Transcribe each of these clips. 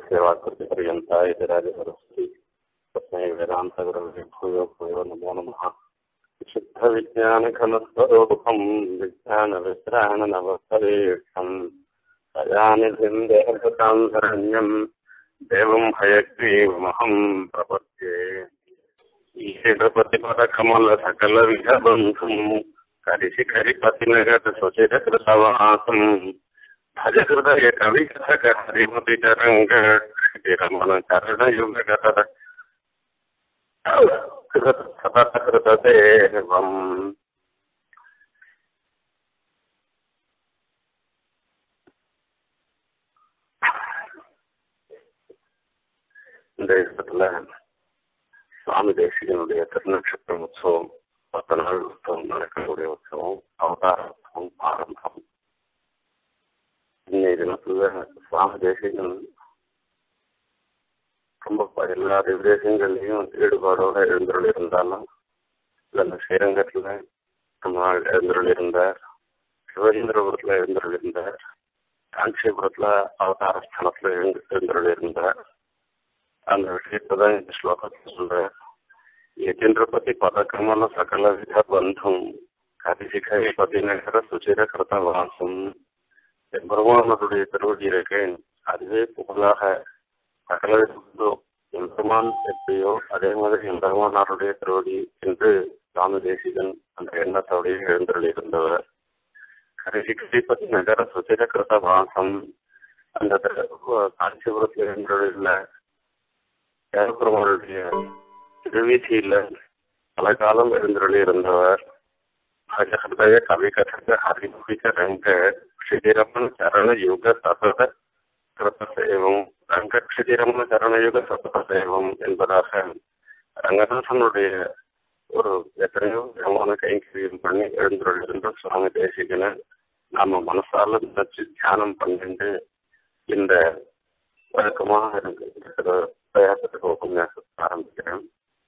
सेवाकृतिपर्यन्ता इति राजसरस्वती तस्मै वेदान्तगुरवे भूयो भूयो नमो नमः विशुद्धविज्ञानघनस्वरूपम् विज्ञानविश्राणनवसरेक्षम् दयानिधिम् देहभृताम् शरण्यम् देवम् हयग्रीवमहम् प्रपद्ये ईशपतिपदकमलसकलविधबन्धुम् करिशिखरिपतिनगतसुचिरकृतवासम् भज हृदय कविकथक हरिमपि तरङ्ग रमण चरणयुगगत सततकृतदेवम् இந்த இடத்துல சுவாமி தேசிகனுடைய திருநட்சத்திர உற்சவம் பத்து நாள் உற்சவம் நடக்கக்கூடிய உற்சவம் அவதார உற்சவம் ஆரம்பம் இன்னைய தினத்துல சுவாமி தேசிகன் ரொம்ப ப- எல்லா விதேசங்கள்லையும் ஈடுபாடோட எழுந்தருள் இருந்தாலும் இந்த ஸ்ரீரங்கத்துல ரொம்ப நாள் எழுந்தருள் இருந்தார் சிவகேந்திரபுரத்துல எழுந்தருள் இருந்தார் காஞ்சிபுரத்துல அவதார ஸ்தலத்துல எழுந்து எழுந்தருள் இருந்தார் அந்த விஷயத்தை தான் இந்த ஸ்லோகத்தில் சொல்றார் யஜேந்திரபதி பதக்கமல சகல வித பந்தும் கரிசிகை பதிநகர சுச்சிர கிருத வாசம் எம்பெருமானுடைய திருவடி இருக்கேன் அதுவே புகழாக சகல விதம் எம்பெருமான் எப்படியோ அதே மாதிரி எம்பெருமானாருடைய திருவடி என்று சுவாமி தேசிகன் அந்த எண்ணத்தோடைய எழுந்தருளிருந்தவர் கரிசிகை பதி நகர சுச்சிர கிருத வாசம் அந்த காஞ்சிபுரத்தில் எழுந்தருளில் ஏற்பெருமானுடைய திருவீதியில பல காலம் எழுந்தருளி இருந்தவர் ஹஜஹதய கவி கதக ஹரிமுகிக ரங்க க்ஷிதிரமன் சரண யுக சதத கிருதசேவம் ரங்க க்ஷிதிரமன் சரணயுக சததசேவம் என்பதாக ரங்கநாதனுடைய ஒரு எத்தனையோ விதமான கைங்கரியம் பண்ணி எழுந்தருள் இருந்த சுவாமி தேசிகனை நாம மனசால நினைச்சு தியானம் பண்ணிட்டு இந்த வழக்கமாக எனக்கு இருக்கிற பிரயாசத்துக்கு உபன்யாசத்தை ஆரம்பிக்கிறேன்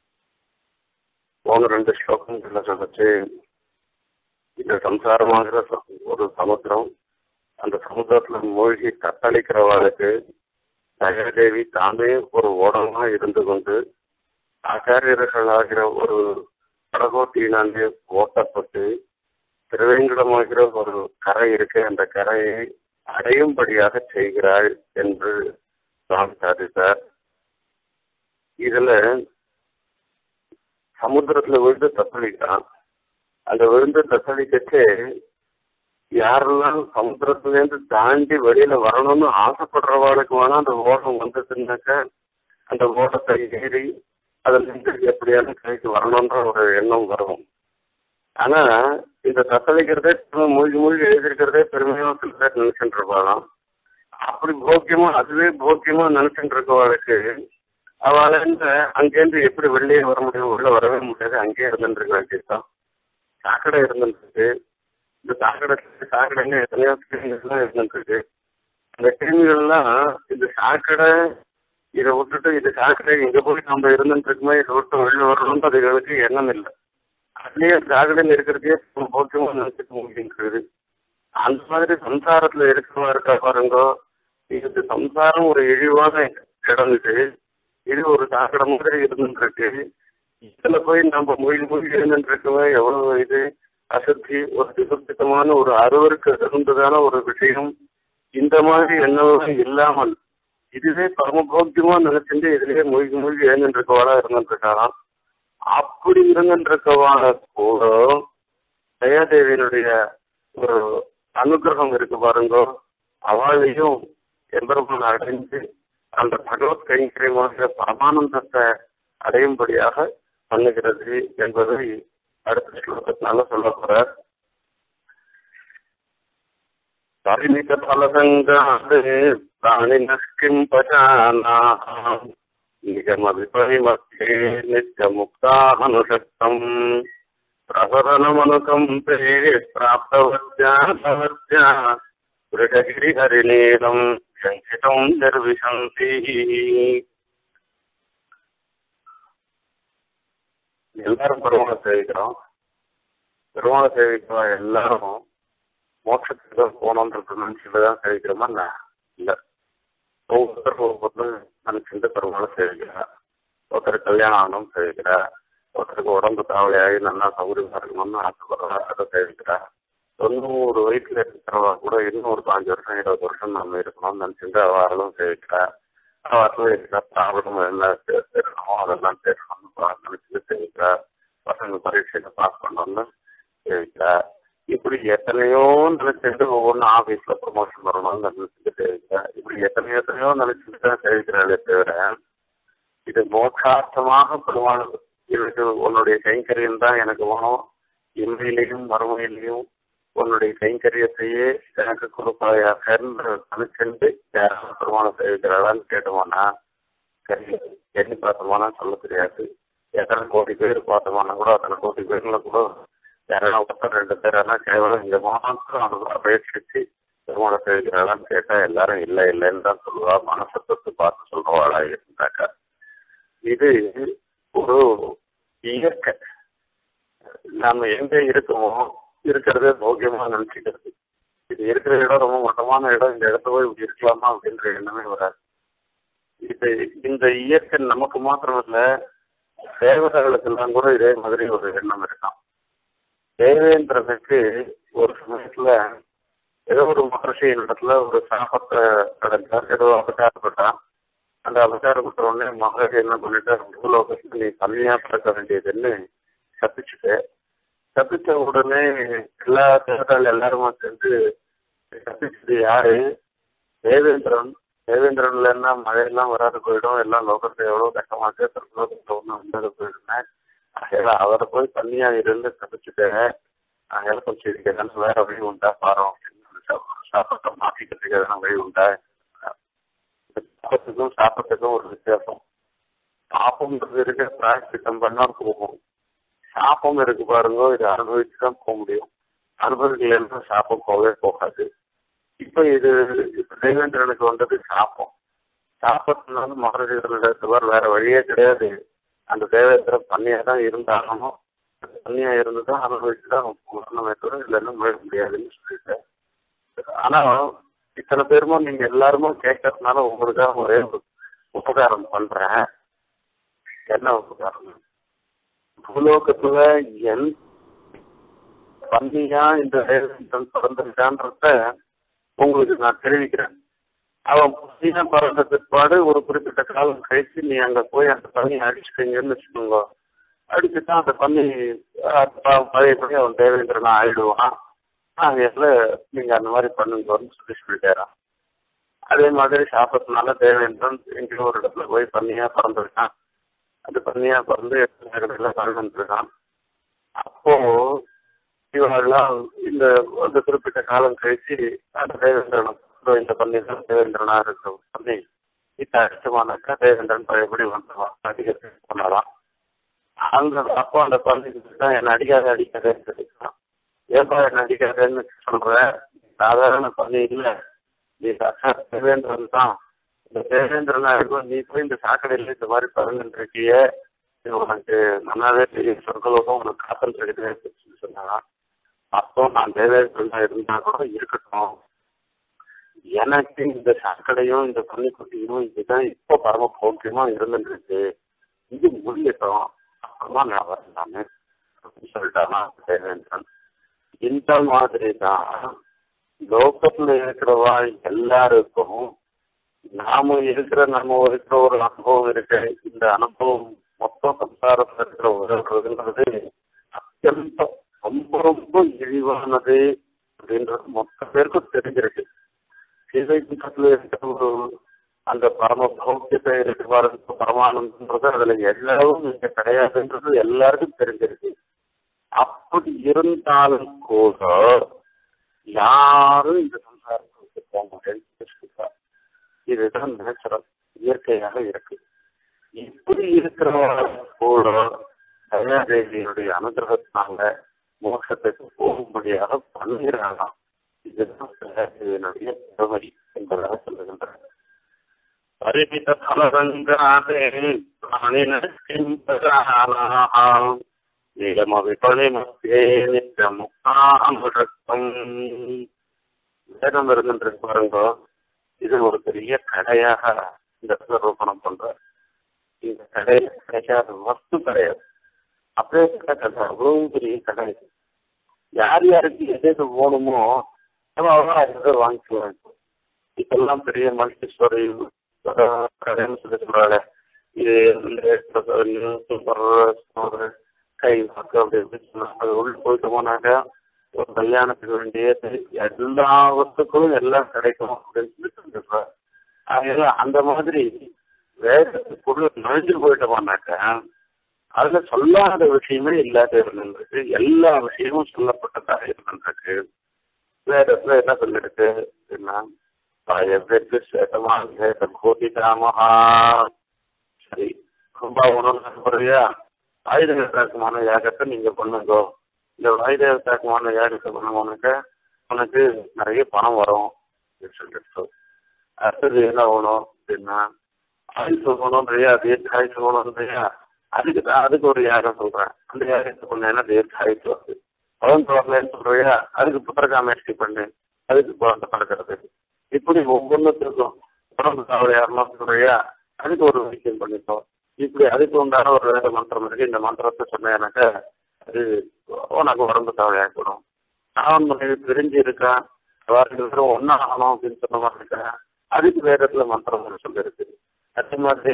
போன ரெண்டு ஸ்லோகங்கள்ல சொல்லிச்சு இந்த சம்சாரமாகிற ச- ஒரு சமுத்திரம் அந்த சமுத்திரத்துல மூழ்கி தத்தளிக்கிறவளுக்கு தயாதேவி தானே ஒரு ஓடமா இருந்து கொண்டு ஆச்சாரியர்களாகிற ஒரு படகோட்டியினாலே ஓட்டப்பட்டு திருவேங்கடமாகிற ஒரு கரை இருக்கு அந்த கரையை அடையும்படியாக செய்கிறாள் என்று சுவாமி சாதித்தார் இதுல சமுத்திரத்துல விழுந்து தத்தளிட்டான் அந்த விழுந்து தத்தளிக்கச்சு யாரெல்லாம் சமுத்திரத்துல இருந்து தாண்டி வெளியில வரணும்னு ஆசைப்படுறவாளுக்கு வேணா அந்த ஓடம் வந்ததுன்னாக்க அந்த ஓட்டத்தை ஏறி அதுல இருந்து எப்படியாவது கைக்கு வரணுன்ற ஒரு எண்ணம் வரும் ஆனா இந்த தத்தளிக்கிறதே சும்மா மூழ்கி மூழ்கி எழுதிருக்கிறதே பெருமையா சில பேர் நினைச்சுட்டு இருப்பாளாம் அப்படி போக்கியமா அதுவே போக்கியமா நினைச்சுட்டு இருக்கவாளுக்கு அவளால இந்த அங்கேருந்து எப்படி வெளியே வர முடியும் உள்ள வரவே முடியாது அங்கேயே இருந்துட்டு இருக்க வேண்டியதுதான் சாக்கடை இருந்துட்டு இருக்கு இந்த சாக்கடை சாக்கடைங்க எத்தனையோ கிருமிகள்லாம் இருந்துட்டு இருக்கு அந்த கிருமிகள்லாம் இந்த சாக்கடை இதை விட்டுட்டு இது சாக்கடை இங்க போய் நம்ம இருந்துட்டு இருக்குமே இதை விட்டு வெளியே வரணும்னு அதுகளுக்கு எண்ணம் இல்லை அதுலயே சாக்கடையில் இருக்கிறதையே போக்கியமா நினைச்சிட்டு முடியுங்கிறது அந்த மாதிரி சம்சாரத்துல இருக்கிறவா இருக்கா பாருங்க இது சம்சாரம் ஒரு இழிவான இடம் இது இது ஒரு சாக்கடை மாதிரி இருந்துட்டு இருக்கு இதுல போய் நம்ம மூழ்கி மூழ்கி இருந்துட்டு இருக்கவே எவ்வளவு இது அசத்தி ஒரு சுத்தமான ஒரு அறுவருக்கு தகுந்ததான ஒரு விஷயம் இந்த மாதிரி எண்ணம் இல்லாமல் இதுவே பரமபோக்கியமா நினைச்சுட்டு இதுலயே மூழ்கி மூழ்கி எழுந்துட்டு இருக்கவாளா இருந்துட்டு இருக்காளாம் அப்படி இருந்துட்டு இருக்கவான கூட தயாதேவியினுடைய ஒரு அனுகிரகம் இருக்கு பாருங்க அவளையும் எம்பெருமான் அடைந்து அந்த பகவத் கைங்கரியமாக பரமானந்தத்தை அடையும்படியாக பண்ணுகிறது என்பதை அடுத்த ஸ்லோகத்தினால சொல்ல போறார் பரிமித பலசங்காது பிராணினஸ்கிம் பஜானாः நிகமவிபரிமத்தியே நித்யமுக்தாமனுஷக்தம் பிரசரணமனுகம்பே பிராப்தவத்யா பவத்யா விருடகிரிஹரிநீலம் சங்கிதம் நிர்விசந்தி எல்லாரும் பெருமாளை சேவிக்கிறோம் பெருமாளை சேவிக்கிறோம் எல்லாரும் மோட்சத்துக்கு தான் போகணுன்றது நினைச்சுட்டு தான் சேவிக்கிறோமா என்ன இல்லை ஒவ்வொருத்தரும் ஒவ்வொன்று நினைச்சிட்டு பெருமாளை சேவிக்கிறா ஒருத்தர் கல்யாணம் ஆகணும் சேவிக்கிறா ஒருத்தருக்கு உடம்பு தாவலையாகி நல்லா சௌகரியமா இருக்கணும்னு ஆசைப்படுறா அதை சேவிக்கிறா தொண்ணூறு வயசுல இருக்கிறவா கூட இன்னும் ஒரு பாஞ்சு வருஷம் இருபது வருஷம் நம்ம இருக்கணும்னு நினைச்சிட்டு அவர்களும் சேவிக்கிறா அவர்களும் இருக்கிற ப்ராப்ளம் என்ன தேடணுமோ அதெல்லாம் தேடணும்னு நினைச்சிட்டு சேவிக்கிறா பசங்க பரீட்சையில பாஸ் பண்ணணும்னு சேவிக்கிறா இப்படி எத்தனையோ நினைச்சிட்டு ஒவ்வொன்றும் ஆஃபீஸில் ப்ரொமோஷன் வரணும்னு நினைச்சிட்டு சேவிக்கிறா இப்படி எத்தனையோ எத்தனையோ நினைச்சிட்டு தான் சேவிக்கிறாளே தவிர இது மோட்சார்த்தமாக பெருமாள் எனக்கு உன்னுடைய கைங்கரியம் தான் எனக்கு வேணும் இன்மையிலையும் மறுமையிலையும் உன்னுடைய கைங்கரியத்தையே எனக்கு கொடுப்பாயாக நினைச்சிட்டு யாராவது பெருமாளை சேவிக்கிறாளான்னு கேட்டோம்னா சரி எண்ணி பார்த்தோம்னா சொல்ல தெரியாது எத்தனை கோடி பேர் பார்த்தோம்னா கூட அத்தனை கோடி பேர்ல கூட யாராவது ஒருத்தர் ரெண்டு பேர் ஆனால் கேவலம் இந்த மாத்திரம் அது அபேட்சிச்சு பெருமாளை சேவிக்கிறாளான்னு கேட்டா எல்லாரும் இல்லை இல்லைன்னு தான் சொல்லுவா மனசை தொட்டு பார்த்து சொல்றவாளா இருந்தாக்கா இது ஒரு இயற்கை நாம எங்க இருக்கோமோ இருக்கிறதே போக்கியமா நினைச்சுக்கிறது இது இருக்கிற இடம் ரொம்ப மட்டமான இடம் இந்த இடத்த போய் இப்படி இருக்கலாமா அப்படின்ற எண்ணமே வராது இது இந்த இயற்கை நமக்கு மாத்திரம் இல்ல தேவதைகளுக்கெல்லாம் கூட இதே மாதிரி ஒரு எண்ணம் இருக்கான் தேவேந்திரனுக்கு ஒரு சமயத்துல ஏதோ ஒரு மகர்ஷி இடத்துல ஒரு சாபத்தை அடைஞ்சார் ஏதோ அபச்சாரப்பட்டான் அந்த அபச்சாரப்பட்ட உடனே மகர்ஷி என்ன பண்ணிட்டார் பூலோகத்துக்கு நீ தனியா பிறக்க வேண்டியதுன்னு கப்பிச்சுட்டு கப்பிச்ச உடனே எல்லா தேவதாள் எல்லாருமா சேர்ந்து கப்பிச்சது யாரு தேவேந்திரன் தேவேந்திரன் இல்லைன்னா மழையெல்லாம் வராது போயிடும் எல்லாம் லோகத்தை எவ்வளவு கஷ்டமாச்சு திருலோகத்தை ஒன்றும் வந்தது போயிடுனேன் அதனால அவரை போய் தனியா இருந்து தப்பிச்சுட்டேன் அதனால கொஞ்சம் இதுக்கு எதனா வேற வழி உண்டா பாரோம் சாப்பிட்ட மாற்றிக்கிறதுக்கு எதனா வழி உண்டா சாப்பத்துக்கும் சாப்பிட்டதுக்கும் ஒரு வித்தியாசம் சாப்பம்ன்றது இருக்க பிராயசித்தம் பண்ணா போகும் சாப்பம் இருக்கு பாருங்க இது அனுபவிச்சு தான் போக முடியும் அனுபவிக்கலன்னா சாப்பம் போகவே போகாது இப்ப இது இப்ப தேவேந்திரனுக்கு வந்தது சாப்பம் சாப்பத்தினால மகரஜர் வேற வழியே கிடையாது அந்த தேவேந்திரன் பண்ணியா தான் இருந்தாகணும் பண்ணியா இருந்து தான் அனுபவிச்சு தான் வரணுமே தவிர இல்லைன்னா முழ முடியாதுன்னு சொல்லிட்டேன் ஆனா இத்தனை பேருமோ நீங்க எல்லாருமே கேட்கறதுனால உங்களுக்காக ஒரே ஒரு உபகாரம் பண்றேன் என்ன உபகாரம் பூலோகத்துல என் பண்ணியா இந்த தேவேந்திரன் பிறந்திருக்கான்றத உங்களுக்கு நான் தெரிவிக்கிறேன் அவன் புதினா பறந்த பிற்பாடு ஒரு குறிப்பிட்ட காலம் கழிச்சு நீ அங்க போய் அந்த பண்ணி அடிச்சுட்டீங்கன்னு வச்சுக்கோங்க அடிச்சுட்டா அந்த பண்ணி பழையபடி அவன் தேவேந்திரனா ஆயிடுவான் ஆகையால நீங்க அந்த மாதிரி பண்ணுங்கன்னு சொல்லி சொல்லிட்டாரான் அதே மாதிரி சாப்பிட்றதுனால தேவேந்திரன் எங்கேயோ ஒரு இடத்துல போய் பண்ணியா பறந்துருக்கான் அது பண்ணியா பறந்து எல்லாம் பறந்துருக்கான் அப்போ இவங்கெல்லாம் இந்த அந்த குறிப்பிட்ட காலம் கழிச்சு அந்த தேவேந்திரனை இந்த பண்ணி தான் தேவேந்திரனா இருக்க பண்ணி இத்த அடிச்சமானாக்கா தேவேந்திரன் பழையபடி வந்துடுவான் அடிக்கிறது பண்ணலாம் அந்த அப்போ அந்த பள்ளிக்கு தான் என்னை அடிக்காத அடிக்காதேன்னு சொல்லிக்கலாம் ஏப்பா என்ன அடிக்காதேன்னு சொல்றேன் சாதாரண பள்ளி இல்லை நீ சாட்சாத் தேவேந்திரன் தான் இந்த தேவேந்திரனா இருக்கும் நீ போய் இந்த சாக்கடையில் இந்த மாதிரி பறந்துட்டு இருக்கிய இது உனக்கு நல்லாவே தெரியும் சொற்களுக்கும் உனக்கு காத்தல் இருக்குது சொன்னாங்க அப்போ நான் தேவேந்திரனா இருந்தா கூட இருக்கட்டும் எனக்கு இந்த சாக்கடையும் இந்த பன்னிக்குட்டியும் இதுதான் இப்போ பரம போக்கியமா இருந்துட்டு இருக்கு இது முடியட்டும் அப்புறமா நான் வரலாமே அப்படின்னு சொல்லிட்டானா தேவேந்திரன் இந்த மாதிரி தான் லோகத்துல இருக்கிறவா எல்லாருக்கும் நாம இருக்கிற நம்ம இருக்கிற ஒரு அனுபவம் இருக்கு இந்த அனுபவம் மொத்த சம்சாரத்துல இருக்கிற உறவுங்கிறது அத்தியந்தம் ரொம்ப ரொம்ப இழிவானது அப்படின்றது மொத்த பேருக்கும் தெரிஞ்சிருக்கு சிவைகுண்டத்துல இருக்கிற ஒரு அந்த பரம பௌத்தியத்தை இருக்கிற பரமானந்தன்றது அதுல எல்லாரும் இங்க கிடையாதுன்றது எல்லாருக்கும் தெரிஞ்சிருக்கு அப்படி இருந்தாலும் கூட யாரும் இந்த சம்சாரத்துக்கு போக மாட்டேன்னு இதுதான் நேச்சுரல் இயற்கையாக இருக்கு இப்படி இருக்கிறவங்க கூட தயாதேவியினுடைய அனுகிரகத்தினால மோட்சத்துக்கு போகும்படியாக பண்ணுகிறாராம் இதுதான் தயாதேவியினுடைய பெருமை என்பதாக சொல்லுகின்றனர் பரிமித பலரங்காதே பிராணினஸ்கிம்பரானாம் நீலமவிபணிமத்தியே நித்த முக்தாமிருத்தம் வேதம் இருக்கின்ற பாருங்க இது இது ஒரு பெரிய கடையாக இந்த இடத்துல ரூபணம் பண்றார் இந்த கடையில கிடைக்காத வஸ்து கிடையாது அப்படியே கடை அவ்வளவு பெரிய கடை இது யார் யாருக்கு எது எது வேணுமோ நம்ம அவங்க அதை வாங்கிக்குவாங்க இப்பெல்லாம் பெரிய மல்டி ஸ்டோரி கடைன்னு சொல்லி சொல்றாங்க இது சூப்பர் கை வாக்கு அப்படி இப்படி சொன்னாங்க அது உள்ள போயிட்டோம்னாக்கா ஒரு கல்யாணத்துக்கு வேண்டிய எல்லா வஸ்துக்களும் எல்லாம் கிடைக்கும் அப்படின்னு சொல்லி சொல்லிடுறாரு அதனால அந்த மாதிரி வேதத்துக்குள்ள நுழைஞ்சு போயிட்டோம்னாக்கா அதுல சொல்லாத விஷயமே இல்லாத இருந்திருக்கு எல்லா விஷயமும் சொல்லப்பட்டதாக இருந்திருக்கு வேதத்துல என்ன சொல்லிருக்கு அப்படின்னா பயத்திற்கு சேதமாக கோதிதாமஹா சரி ரொம்ப உணர்வு போறியா ஆயுதத்தாக்கமான யாகத்தை நீங்க பண்ணுங்க இந்த ஆயுதத்தாக்கமான யாகத்தை பண்ணுவோம்னாக்க உனக்கு நிறைய பணம் வரும் அப்படின்னு சொல்லிட்டு அடுத்தது என்ன வேணும் அப்படின்னா ஆயுசு வேணும் இல்லையா தீர்க்காயுசு வேணும் இல்லையா அதுக்கு தான் அதுக்கு ஒரு யாகம் சொல்றேன் அந்த யாகத்தை பண்ணேன்னா தீர்க்காயுசு வருது குழந்தை வரலன்னு சொல்றியா அதுக்கு புத்திரகாமேஷ்டி பண்ணு அதுக்கு குழந்தை பறக்கிறது இப்படி ஒவ்வொன்றுத்துக்கும் உடம்பு காவல் யாருமா சொல்றியா அதுக்கு ஒரு வைத்தியம் பண்ணிட்டோம் இப்படி அதுக்கு உண்டான ஒரு வேத மந்திரம் இருக்கு இந்த மந்திரத்தை சொன்னேனாக்கா அது உனக்கு உடம்பு காவலையாக்கணும் நான் மனைவி பிரிஞ்சு இருக்கான் ரெண்டு பேரும் ஒன்னா ஆகணும் அப்படின்னு சொன்ன மாதிரி இருக்கேன் அதுக்கு வேதத்துல மந்திரம் சொல்லியிருக்கு அதே மாதிரி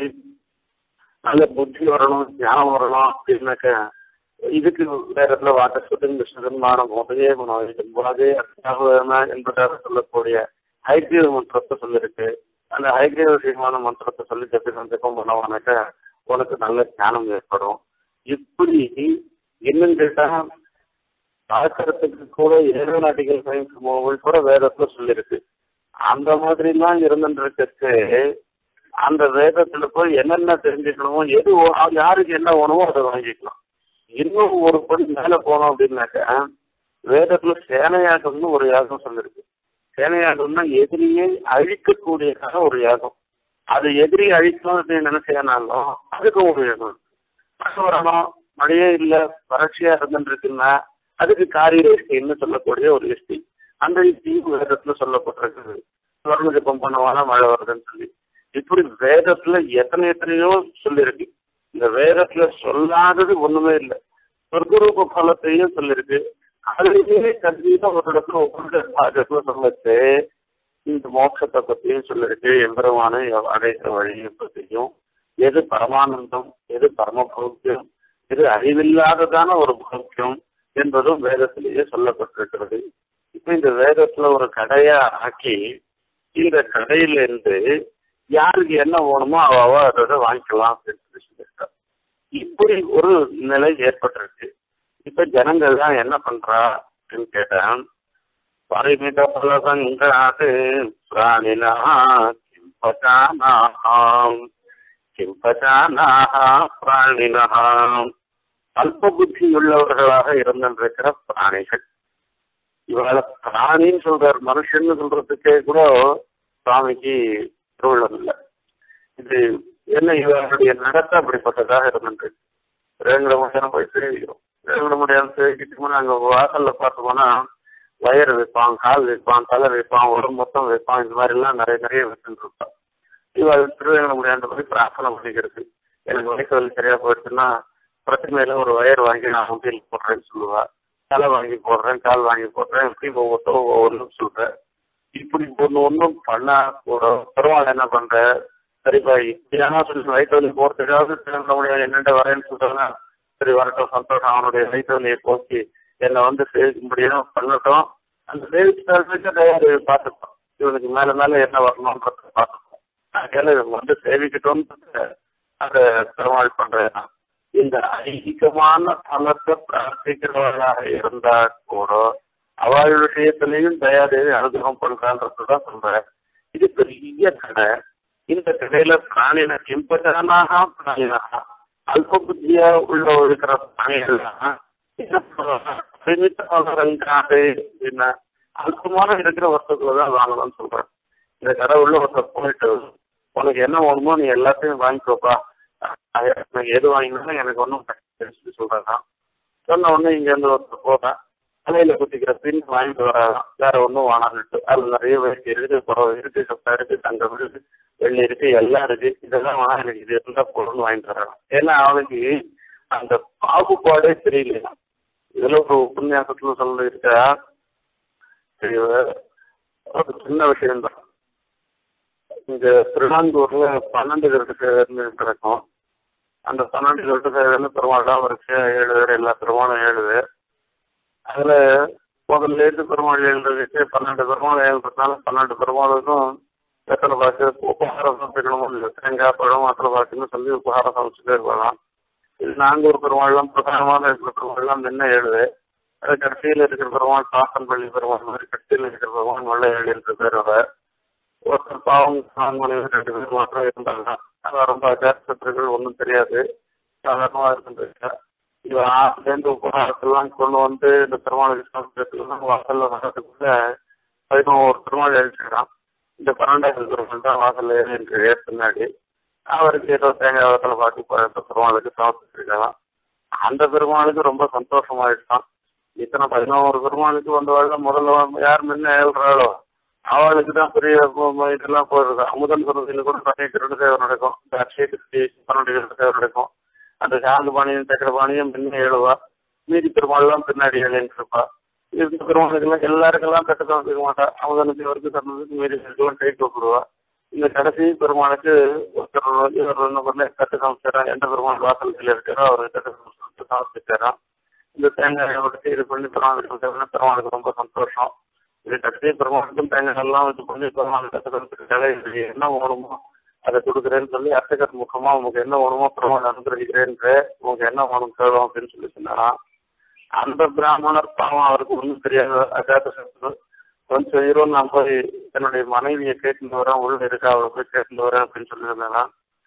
நல்ல புத்தி வரணும் ஞானம் வரணும் அப்படின்னாக்க இதுக்கு வேதத்துல வாட்ட சுத்தம் விஷ்ணுமானம் உதய குணம் போதே அத்தியாவதன என்பதாக சொல்லக்கூடிய ஹைகிரீவ மந்திரத்தை சொல்லியிருக்கு அந்த ஹைகிரீவ விஷயமான மந்திரத்தை சொல்லி ஜப்பம் ஜப்பம் பண்ணவானாக்க உனக்கு நல்ல ஞானம் ஏற்படும் இப்படி இன்னும் கேட்டா பார்க்கறதுக்கு கூட ஏரோநாட்டிக்கல் சயின்ஸ் மூவல் கூட வேதத்துல சொல்லியிருக்கு அந்த மாதிரிலாம் இருந்துருக்கு அந்த வேதத்துல போய் என்னென்ன தெரிஞ்சுக்கணுமோ எது யாருக்கு என்ன வேணுமோ அதை வாங்கிக்கலாம் இன்னும் ஒரு படி மேல போனோம் அப்படின்னாக்கா வேதத்துல சேனையாகம்னு ஒரு யாகம் சொல்லிருக்கு சேனையாகம்னா எதிரியை அழிக்கக்கூடியதாக ஒரு யாகம் அது எதிரி அழிக்கணும் அப்படின்னு நினைச்சேனாலும் அதுக்கு ஒரு யாகம் மழை வரணும் மழையே இல்லை வறட்சியா இருந்துருக்குன்னா அதுக்கு காரிய இஷ்டின்னு சொல்லக்கூடிய ஒரு இஷ்டி அந்த இஷ்டியும் வேதத்துல சொல்லப்பட்டிருக்குது சுவர்ண ஜப்பம் பண்ணவானா மழை வருதுன்னு சொல்லி இப்படி வேதத்துல எத்தனை எத்தனையோ சொல்லியிருக்கு இந்த வேதத்துல சொல்லாதது ஒண்ணுமே இல்லை சொர்க்கரூப பலத்தையும் சொல்லியிருக்கு அதுலேயே கல்வியில ஒரு இடத்துல ஒவ்வொரு சொல்லச்சு இந்த மோட்சத்தை பத்தியும் சொல்லியிருக்கு எம்பெருமான அடைத்த வழியை பத்தியும் எது பரமானந்தம் எது பரம பௌத்தியம் எது அறிவில்லாததான ஒரு பௌத்தியம் என்பதும் வேதத்திலேயே சொல்லப்பட்டிருக்கிறது இப்ப இந்த வேதத்துல ஒரு கடையா ஆக்கி இந்த கடையிலிருந்து யாருக்கு என்ன வேணுமோ அவ அதை வாங்கிக்கலாம் அப்படின்னு சொல்லி சொல்லியிருக்காரு இப்படி ஒரு நிலை ஏற்பட்டிருக்கு இப்ப ஜனங்கள் தான் என்ன பண்றா அப்படின்னு கேட்டேன் பரிமித பலசங்காது பிராணினா கிம்பகானாம் கிம்பகானாக பிராணினா அல்ப புத்தி உள்ளவர்களாக இருந்திருக்கிற பிராணிகள் இவளை பிராணின்னு சொல்றார் மனுஷன்னு சொல்றதுக்கே கூட சுவாமிக்கு திருவிழம் இல்லை இது என்ன இவருடைய நடத்தை அப்படிப்பட்டதாக இருந்துட்டு ரேங்கட முடியாம போய் சேவிக்கிறோம் ரேங்கட முடியாம சேவிக்கிட்டு அங்க வாசல்ல பார்த்தோம்னா வயர் வைப்பான் கால் வைப்பான் தலை வைப்பான் உடம்பு மொத்தம் வைப்பான் இந்த மாதிரி எல்லாம் நிறைய நிறைய வச்சுட்டு இருப்பான் இவள் திருவேங்கட முடியாத போய் பிரார்த்தனை பண்ணிக்கிறது எனக்கு வயசு சரியா போயிடுச்சுன்னா பிரச்சனையில ஒரு வயர் வாங்கி நான் உண்டியில் போடுறேன்னு சொல்லுவா தலை வாங்கி போடுறேன் கால் வாங்கி போடுறேன் இப்படி ஒவ்வொருத்தரும் ஒவ்வொன்றும் சொல்றேன் இப்படி ஒன்று ஒன்றும் பண்ணா ஒரு பரவாயில்ல என்ன பண்ற சரிப்பா இப்படியான சொல்லி வயிற்று வலி போறதுக்காவது திரும்ப முடியாது என்னென்ன வரேன்னு சொல்றாங்க சரி வரட்டும் சந்தோஷம் அவனுடைய வயிற்று வலியை போக்கி என்னை வந்து சேவிக்க முடியும் பண்ணட்டும் அந்த சேவிச்சு தயாரி பார்த்துப்போம் இவனுக்கு மேல மேல என்ன வரணும்ன்றத பார்த்துப்போம் அதனால இவங்க வந்து சேவிக்கட்டும்னு அதை பெருமாள் பண்றேன் இந்த ஐகிகமான பலத்தை பிரார்த்திக்கிறவர்களாக இருந்தா கூட அவள் விஷயத்திலையும் தயாதேவி அனுகிரகம் பண்றான்றதுதான் சொல்றேன் இது பெரிய கடை இந்த கடையில பிராணின கிம்பஜனாக பிராணினாக அல்ப புத்தியா உள்ள இருக்கிற பிராணிகள்லாம் என்ன அல்பமான இருக்கிற வஸ்துக்களை தான் வாங்கணும்னு சொல்றேன் இந்த கடை உள்ள ஒருத்தர் போயிட்டு உனக்கு என்ன வேணுமோ நீ எல்லாத்தையும் வாங்கிக்கோப்பா எனக்கு எது வாங்கினாலும் எனக்கு ஒன்றும் சொல்றேன் சொன்ன உடனே இங்க இருந்து ஒருத்தர் போறேன் தலையில குத்திக்கிற பின் வாங்கிட்டு வராதான் வேற ஒன்றும் வானான்ட்டு அதுல நிறைய வயசு இருக்கு புறவை இருக்கு சொப்பா இருக்கு தங்கம் இருக்கு வெள்ளி இருக்கு எல்லாம் இருக்கு இதெல்லாம் வேணா எனக்கு இது இருந்தா பொருள்னு வாங்கிட்டு வரான் ஏன்னா அவனுக்கு அந்த பாகுபாடே தெரியல இதுல ஒரு உபன்யாசத்துல சொல்ல இருக்கா இது ஒரு சின்ன விஷயம்தான் இங்க திருநாங்கூர்ல பன்னெண்டு கருட்டு சேவைன்னு கிடக்கும் அந்த பன்னெண்டு கருட்டு சேவைன்னு பெருமாள் தான் வரிசை ஏழு பேர் எல்லா பெருமாளும் ஏழு பேர் அதுல முதல்ல இருந்து பெருமாள் எழுதுறதுக்கு பன்னெண்டு பெருமாள் எழுதுறதுனால பன்னெண்டு பெருமாளுக்கும் எத்தனை பாக்கு உபகாரம் சமைக்கணும் இல்லை தேங்காய் பழம் அத்தனை பாக்குன்னு சொல்லி உபகாரம் சமைச்சுட்டே இருக்கலாம் இது நாங்கூர் பெருமாள்லாம் பிரதானமான இருக்கிற பெருமாள்லாம் முன்ன எழுது அது கடைசியில் இருக்கிற பெருமாள் காசன்பள்ளி பெருமாள் மாதிரி கடைசியில் இருக்கிற பெருமாள் நல்ல ஏழு என்ற பேரோட ஒருத்தர் பாவம் நான்கு ரெண்டு பேர் மாத்திரம் இருந்தாங்க அதான் ரொம்ப அஜாசத்துகள் ஒன்றும் தெரியாது சாதாரணமாக இருக்கின்றது இவன் ஆறுலேருந்து உபகாரத்தெல்லாம் கொண்டு வந்து இந்த பெருமாளுக்கு சமைக்கிறதுக்கு வாசல்ல வர்றதுக்குள்ள பதினோரு பெருமாள் எழுச்சிக்கிறான் இந்த பன்னெண்டாயிரம் பெருமாள் தான் வாசல்ல ஏறி என்று பின்னாடி அவருக்கு ஏதோ தேங்காய் வத்தலை பார்த்து பெருமாளுக்கு சமர்ப்பிச்சிருக்கலாம் அந்த பெருமாளுக்கு ரொம்ப சந்தோஷமாயிடுச்சான் இத்தனை பதினோரு பெருமாளுக்கு வந்தவாள் முதல்ல யார் முன்ன ஏழ்றாளோ அவளுக்கு தான் பெரிய இதெல்லாம் போயிடுது அமுதன் குருதியில் கூட நிறைய கிரண்டு சேவை நடக்கும் இந்த அக்ஷய திருஷ்டி பன்னெண்டு கிரண்டு சேவை நடக்கும் அந்த சாந்து பாணியும் சக்கர பாணியும் முன்ன ஏழுவா மீதி பெருமாள்லாம் பின்னாடி ஏழுன்னு இருப்பா இந்த பெருமாளுக்கெல்லாம் எல்லாருக்கெல்லாம் கட்டு சமைக்க மாட்டா அமுதனுக்கு இவருக்கு தந்ததுக்கு மீதி பேருக்கெல்லாம் கை கூப்பிடுவா இந்த கடைசி பெருமாளுக்கு ஒருத்தர் வந்து இவர் என்ன பண்ண கட்டு சமைச்சாரான் எந்த பெருமாள் வாசல் இருக்காரோ அவர் கட்டு சமைச்சு சமைச்சிட்டாரான் இந்த தேங்காயை உடச்சி இது பண்ணி பெருமாளுக்கு பெருமாளுக்கு ரொம்ப சந்தோஷம் இது கடைசி பெருமாளுக்கும் தேங்காய் எல்லாம் இது பண்ணி பெருமாள் கட்டு சமைச்சிருக்காங்க இது என்ன வேணுமோ அதை கொடுக்குறேன்னு சொல்லி அர்ச்சகர் முகமா உங்களுக்கு என்ன வேணுமோ பெருமாள் அனுகிரகிக்கிறேன்ற உங்களுக்கு என்ன வேணும் கேளும் அப்படின்னு சொல்லி சொன்னாராம் அந்த பிராமணர் பாவம் அவருக்கு ஒன்றும் தெரியாது அஜாத சத்து கொஞ்சம் ஹீரோ நான் போய் என்னுடைய மனைவியை கேட்டுட்டு வரேன் உள்ள இருக்கா அவளை போய் கேட்டுட்டு வரேன் அப்படின்னு சொல்லியிருந்தேன்னா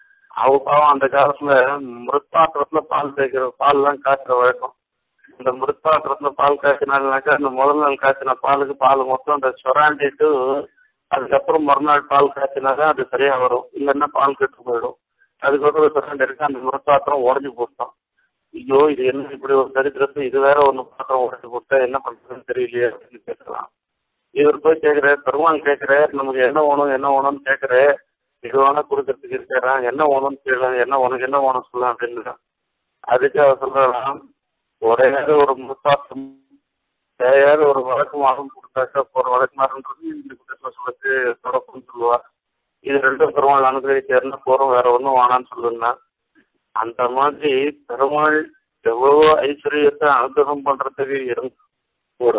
அவ பாவம் அந்த காலத்துல மிருத்பாத்திரத்துல பால் தேய்க்கிற பால்லாம் காய்ச்சுற வழக்கம் இந்த மிருத்பாத்திரத்துல பால் காய்ச்சினாங்கனாக்கா அந்த முதல் நாள் காய்ச்சின பாலுக்கு பால் மொத்தம் அந்த சொராண்டிட்டு அதுக்கப்புறம் மறுநாள் பால் காய்ச்சினாக்கா அது சரியா வரும் இல்லைன்னா பால் கெட்டு போயிடும் அதுக்கப்புறம் சொராண்டி இருக்கு அந்த மிருத்பாத்திரம் உடஞ்சி போட்டோம் ஐயோ இது என்ன இப்படி ஒரு சரித்திரத்தை இது வேற ஒன்று பாத்திரம் உடச்சி போட்டா என்ன பண்றதுன்னு தெரியலையே அப்படின்னு கேட்கலாம் இவர் போய் கேட்குற பெருமாள் கேட்குற நமக்கு என்ன வேணும் என்ன வேணும்னு கேட்குற இது வேணா கொடுக்கறதுக்கு இருக்கிறான் என்ன வேணும்னு கேட்கலாம் என்ன உனக்கு என்ன வேணும் சொல்லலாம் அப்படின்னு அதுக்கு அவர் சொல்றான் ஒரே ஒரு முத்தாசம் தேவையான ஒரு வழக்கு மாதம் கொடுத்தாக்கா ஒரு வழக்கு மாதம்ன்றது இந்த குற்றத்தை சொல்லிட்டு தொடக்கம்னு சொல்லுவா இது ரெண்டும் பெருமாள் அனுகிரகிச்சு என்ன போறோம் வேற ஒன்றும் வேணான்னு சொல்லுன்னா அந்த மாதிரி பெருமாள் எவ்வளவோ ஐஸ்வர்யத்தை அனுகிரகம் பண்றதுக்கு இருந்து கூட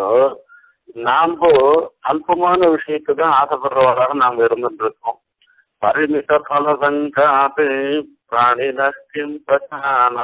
நாம அல்பமான விஷயத்துக்கு தான் ஆசைப்படுறவராக நாம இருந்துட்டு இருக்கோம் பரிமித பல சங்காத்து பிராணி நஷ்டம் பிரச்சானா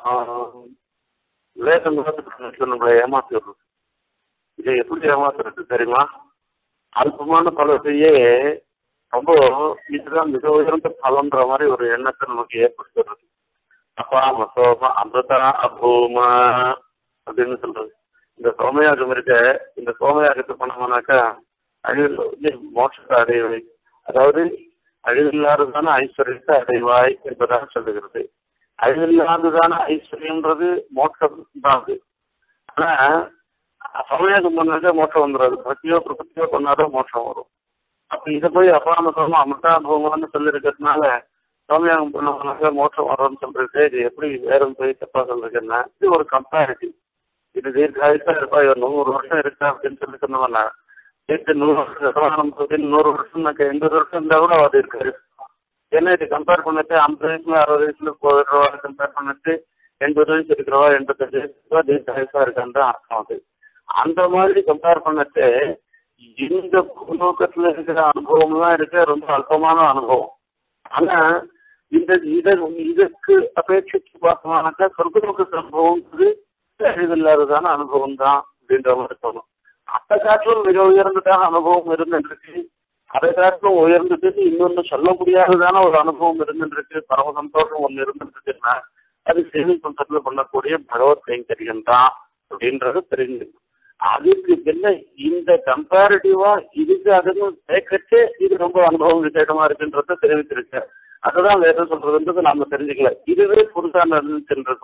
வேதம் நம்மளை ஏமாத்துறது இதை எப்படி ஏமாத்துறது தெரியுமா அல்பமான பலத்தையே ரொம்ப இதுதான் மிக உயர்ந்த பலன்ற மாதிரி ஒரு எண்ணத்தை நமக்கு ஏற்படுத்துறது அப்பா மசோம அமிர்தா அபூமா அப்படின்னு சொல்றது இந்த சோமயாகம் இருக்க இந்த சோமயாகத்தை பண்ணோம்னாக்கா அழிவு மோட்சத்தை அடையவை அதாவது அழிவில்லாததான ஐஸ்வர்யத்தை அடைவாய் என்பதாக சொல்லுகிறது அழிவில்லாததான ஐஸ்வர்யன்றது மோட்சம் தான் அது ஆனா சமயாகம் பண்ணாக்க மோட்சம் வந்துடாது பக்தியோ பிரபத்தியோ பண்ணாதான் மோட்சம் வரும் அப்ப இதை போய் அபாமசமா அமிர்தாபவம்னு சொல்லியிருக்கிறதுனால சோமயாகம் பண்ணோம்னாக்க மோட்சம் வரும்னு சொல்றது இது எப்படி வேற போய் தப்பா சொல்றதுன்னா இது ஒரு கம்பேரிட்டிவ் இது தீர்க்காயுசா இருப்பா இவர் நூறு வருஷம் இருக்கா அப்படின்னு சொல்லி சொன்னவனா சேர்த்து நூறு வருஷம் நூறு வருஷம் எண்பது வருஷம் இருந்தா கூட அது இருக்காரு ஏன்னா இது கம்பேர் பண்ணிட்டு ஐம்பது வயசுல அறுபது வயசுல போயிடுறவா கம்பேர் பண்ணிட்டு எண்பது வயசு இருக்கிறவா எண்பத்தஞ்சு வயசு தீர்க்காயுசா இருக்கான்னு தான் அர்த்தம் அது அந்த மாதிரி கம்பேர் பண்ணிட்டு இந்த பூலோகத்துல இருக்கிற அனுபவம் தான் இருக்க ரொம்ப அல்பமான அனுபவம் ஆனா இந்த இதை இதுக்கு அபேட்சிச்சு பார்த்தோம்னாக்கா சொர்க்கலோக அனுபவம்ன்றது அறிவில்லாததான அனுபவம் தான் அப்படின்ற மாதிரி தோணும் அதை காட்டிலும் மிக உயர்ந்ததான அனுபவம் இருந்துருக்கு அதை காட்டிலும் உயர்ந்தது இன்னொன்னு சொல்ல முடியாததான ஒரு அனுபவம் இருந்துருக்கு பரம சந்தோஷம் ஒன்று இருந்துருக்குன்னா அது சேவை பண்றதுல பண்ணக்கூடிய பகவத் கைங்கரியம் தான் அப்படின்றது தெரிஞ்சு அதுக்கு பின்ன இந்த கம்பேரிட்டிவா இதுக்கு அதுவும் சேர்க்கச்சே இது ரொம்ப அனுபவம் விசேஷமா இருக்குன்றத தெரிவிச்சிருக்க அதுதான் வேதம் சொல்றதுன்றது நாம தெரிஞ்சுக்கல இதுவே புதுசா நடந்துச்சுன்னு இருக்கோம்